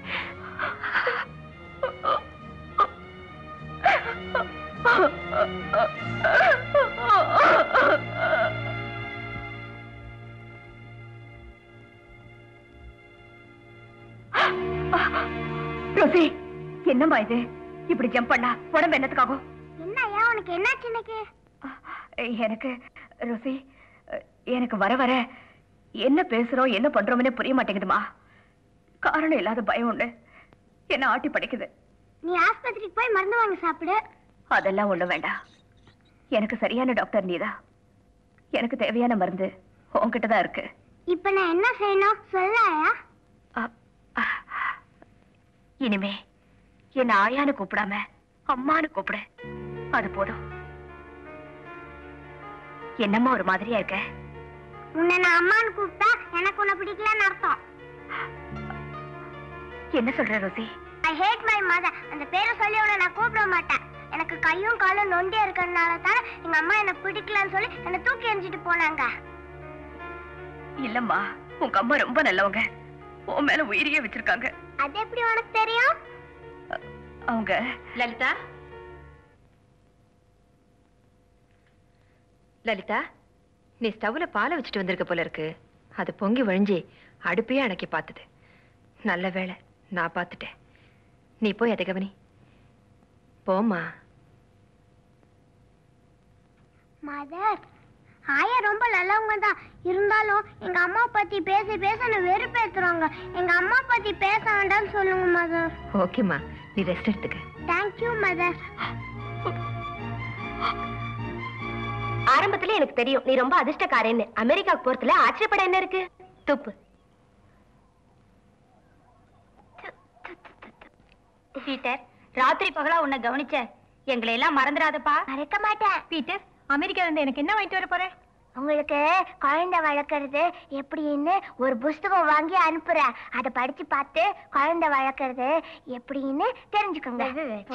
ரோசி என்னம்மா இது இப்படி ஜம்ப் பண்ணா உடம்பு என்னத்துக்காகும் என்ன ஏன் உனக்கு என்னாச்சு இன்னைக்கு எனக்கு ரோசி எனக்கு வர வர என்ன பேசுறோம் என்ன பண்றோம்னே புரிய மாட்டேங்குதுமா காரணம் இல்லாத பயம் உண்டு என்ன ஆட்டி படிக்குது நீ ஆஸ்பத்திரிக்கு போய் மருந்து வாங்கி சாப்பிடு அதெல்லாம் ஒண்ணு வேண்டாம் எனக்கு சரியான டாக்டர் நீதான் எனக்கு தேவையான மருந்து உன்கிட்ட தான் இருக்கு இப்ப நான் என்ன செய்யணும் சொல்லாயா இனிமே என்ன ஆயான்னு கூப்பிடாம அம்மான்னு கூப்பிடு அது போதும் என்னம்மா ஒரு மாதிரியா இருக்க உன்னை நான் அம்மான்னு கூப்பிட்டா எனக்கு உன்னை பிடிக்கலன்னு அர்த்தம் என்ன சொல்ற Rosie I hate my mother அந்த பேரை சொல்லி உன்னை நான் கூப்பிட மாட்டேன் எனக்கு கையும் காலும் நொண்டியா இருக்கறதுனால தான் எங்க அம்மா என்ன பிடிக்கலன்னு சொல்லி என்ன தூக்கி எறிஞ்சிட்டு போனாங்க இல்லம்மா உங்க அம்மா ரொம்ப நல்லவங்க உன் மேல உயிரியே வச்சிருக்காங்க அது எப்படி உனக்கு தெரியும் அவங்க லலிதா லலிதா நீ ஸ்டவ்ல பாலை வச்சுட்டு வந்திருக்க போல இருக்கு அது பொங்கி வழிஞ்சி அடுப்பையே அணைக்கி பார்த்தது நல்ல வேளை நான் பார்த்துட்டேன் நீ போய் அதை கவனி போம்மா மதர் ஆயா ரொம்ப நல்லவங்க தான் இருந்தாலும் எங்க அம்மா பத்தி பேசி பேச என்ன வெறுப்பேத்துறாங்க எங்க அம்மா பத்தி பேச வேண்டாம்னு சொல்லுங்க மதர் ஓகேம்மா நீ ரெஸ்ட் எடுத்துக்க தேங்க்யூ மதர் ஆரம்பத்துல எனக்கு தெரியும் நீ ரொம்ப அதிர்ஷ்டக்காரன்னு அமெரிக்காவுக்கு போறதுல ஆச்சரியப்பட என்ன இருக்கு துப்பு பீட்டர் ராத்திரி பகலா உன்னை கவனிச்ச எங்களை எல்லாம் மறந்துடாதப்பா மறக்க மாட்டேன் பீட்டர் அமெரிக்கா வந்து எனக்கு என்ன வாங்கிட்டு வர போற உங்களுக்கு குழந்தை வளர்க்கறது எப்படின்னு ஒரு புஸ்தகம் வாங்கி அனுப்புறேன் அதை படிச்சு பார்த்து குழந்தை வளர்க்கறது எப்படின்னு தெரிஞ்சுக்கோங்க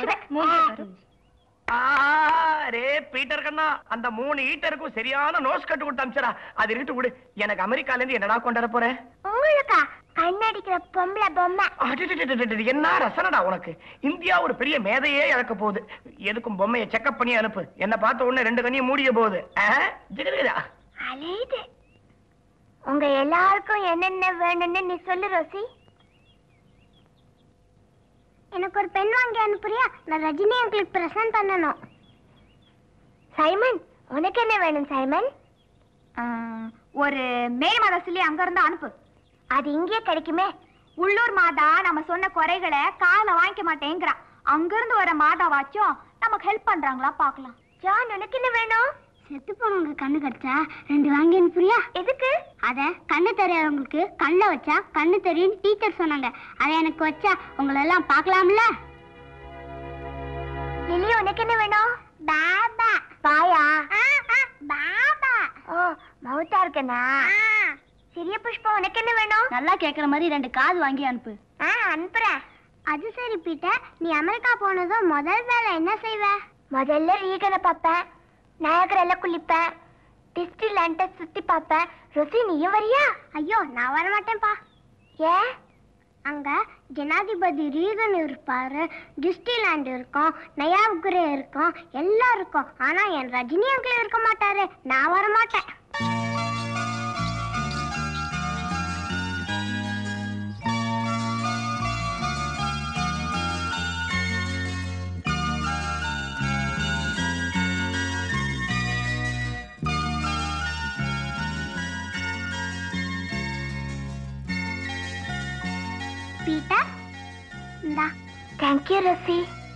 ரே பீட்டர் கண்ணா அந்த மூணு ஈட்டருக்கும் சரியான நோஸ் கட்டு கொடுத்து அமிச்சரா அது இருக்கட்டும் விடு எனக்கு அமெரிக்கால இருந்து என்னடா கொண்டு வர போறேன் உங்களுக்கா கண்ணடிக்கிற பொம்பளை பொம்மை அடடடடடட, என்ன ரசனடா உனக்கு இந்தியா ஒரு பெரிய மேதையே இழக்க போகுது எதுக்கும் பொம்மையை செக்அப் பண்ணி அனுப்பு என்ன பார்த்த உடனே ரெண்டு கண்ணியும் மூடிய போகுது ஆ? ஜிகிருகிரா. அலையுது உங்க எல்லாருக்கும் என்னென்ன வேணும்னு நீ சொல்லு ரோசி எனக்கு ஒரு பெண் வாங்கி அனுப்புறியா நான் ரஜினி அங்கிளுக்கு பிரசன்ட் பண்ணணும் சைமன் உனக்கு என்ன வேணும் சைமன் ஒரு மேல் மாதா சொல்லி அங்க இருந்து அனுப்பு அது இங்கே கிடைக்குமே உள்ளூர் மாதா நம்ம சொன்ன குறைகளை கால வாங்கிக்க மாட்டேங்கிறான் அங்க இருந்து வர மாதாவாச்சும் நமக்கு ஹெல்ப் பண்றாங்களா பார்க்கலாம் ஜான் உனக்கு என்ன வேணும் செத்து போனவங்க கண்ணு கடிச்சா ரெண்டு வாங்கி அனுப்புறியா எதுக்கு அத கண்ணு தெரியாதவங்களுக்கு கண்ணை வச்சா கண்ணு தெரியும் டீச்சர் சொன்னாங்க அதை எனக்கு வச்சா உங்களை எல்லாம் பார்க்கலாம்ல லிலி உனக்கு என்ன வேணும் பாபா பாயா பாபா ஓ மவுத்தா இருக்கனா சிறிய புஷ்பம் உனக்கு என்ன வேணும் நல்லா கேக்குற மாதிரி ரெண்டு காது வாங்கி அனுப்பு ஆ அனுப்புறேன் அது சரி பீட்டர் நீ அமெரிக்கா போனதும் முதல் வேலை என்ன செய்வ முதல்ல ரீகனை பார்ப்பேன் நயகரில் குளிப்பேன் டிஸ்டி லேண்ட சுத்தி பார்ப்பேன் ருசி நீயும் வரியா ஐயோ நான் வர மாட்டேன்ப்பா ஏன் அங்க ஜனாதிபதி ரீகன் இருப்பாரு டிஸ்டி லேண்ட் இருக்கும் நயாகுரே இருக்கும் எல்லாம் இருக்கும் ஆனா என் ரஜினி அங்கிள் இருக்க மாட்டாரு நான் வர மாட்டேன் பீட்டர் இந்தா தேங்க்யூ ரசி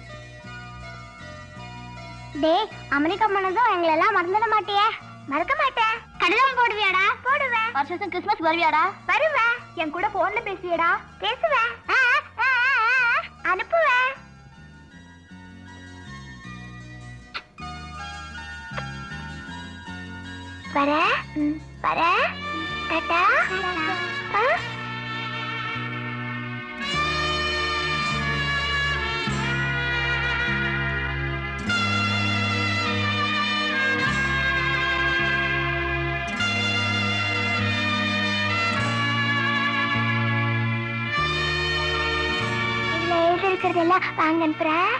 டேய் அமெரிக்கா போனதும் எங்களை எல்லாம் மறந்துட மாட்டியே மறக்க மாட்டேன் கடிதம் போடுவியாடா போடுவேன் வருஷம் கிறிஸ்மஸ் வருவியாடா வருவேன் என் கூட போன்ல பேசுவியாடா பேசுவேன் ஆ, ஆ, ஆ, ஆ, அனுப்புவேன் வர வர டாடா ஆ இதுல எழுதி இருக்கிறதெல்லாம் வாங்க அனுப்புறேன்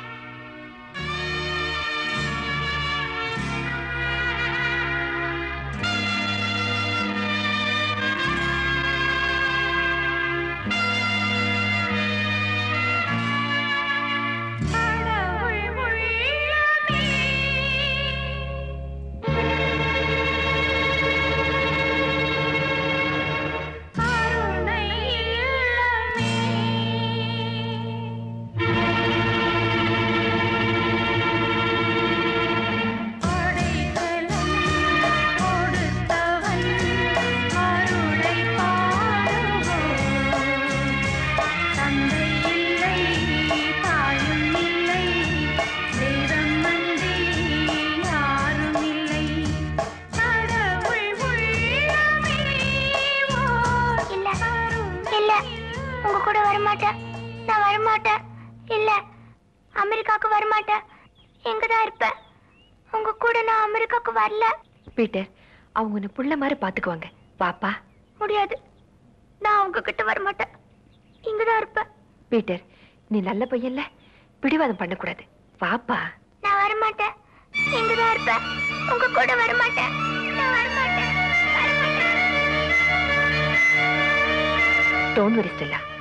இல்ல இல்ல உங்க கூட வரமாட்டேன் நான் வரமாட்டேன் இல்ல அமெரிக்காவுக்கு வரமாட்டேன் இங்கதான் இருப்பேன் உங்க கூட நான் அமெரிக்காக்கு வரல பீட்டர் அவங்க உன்னை புள்ள மாதிரி பாத்துக்குவாங்க பாப்பா முடியாது நான் உங்க கிட்ட வர மாட்டேன் இங்கதான் இருப்பேன் பீட்டர் நீ நல்ல பையன்ல பிடிவாதம் பண்ணக்கூடாது பாப்பா நான் வர மாட்டேன் இங்கதான் இருப்பேன் உங்க கூட வர மாட்டேன் நான் வர மாட்டேன் டோன் வரி ஸ்டெல்லா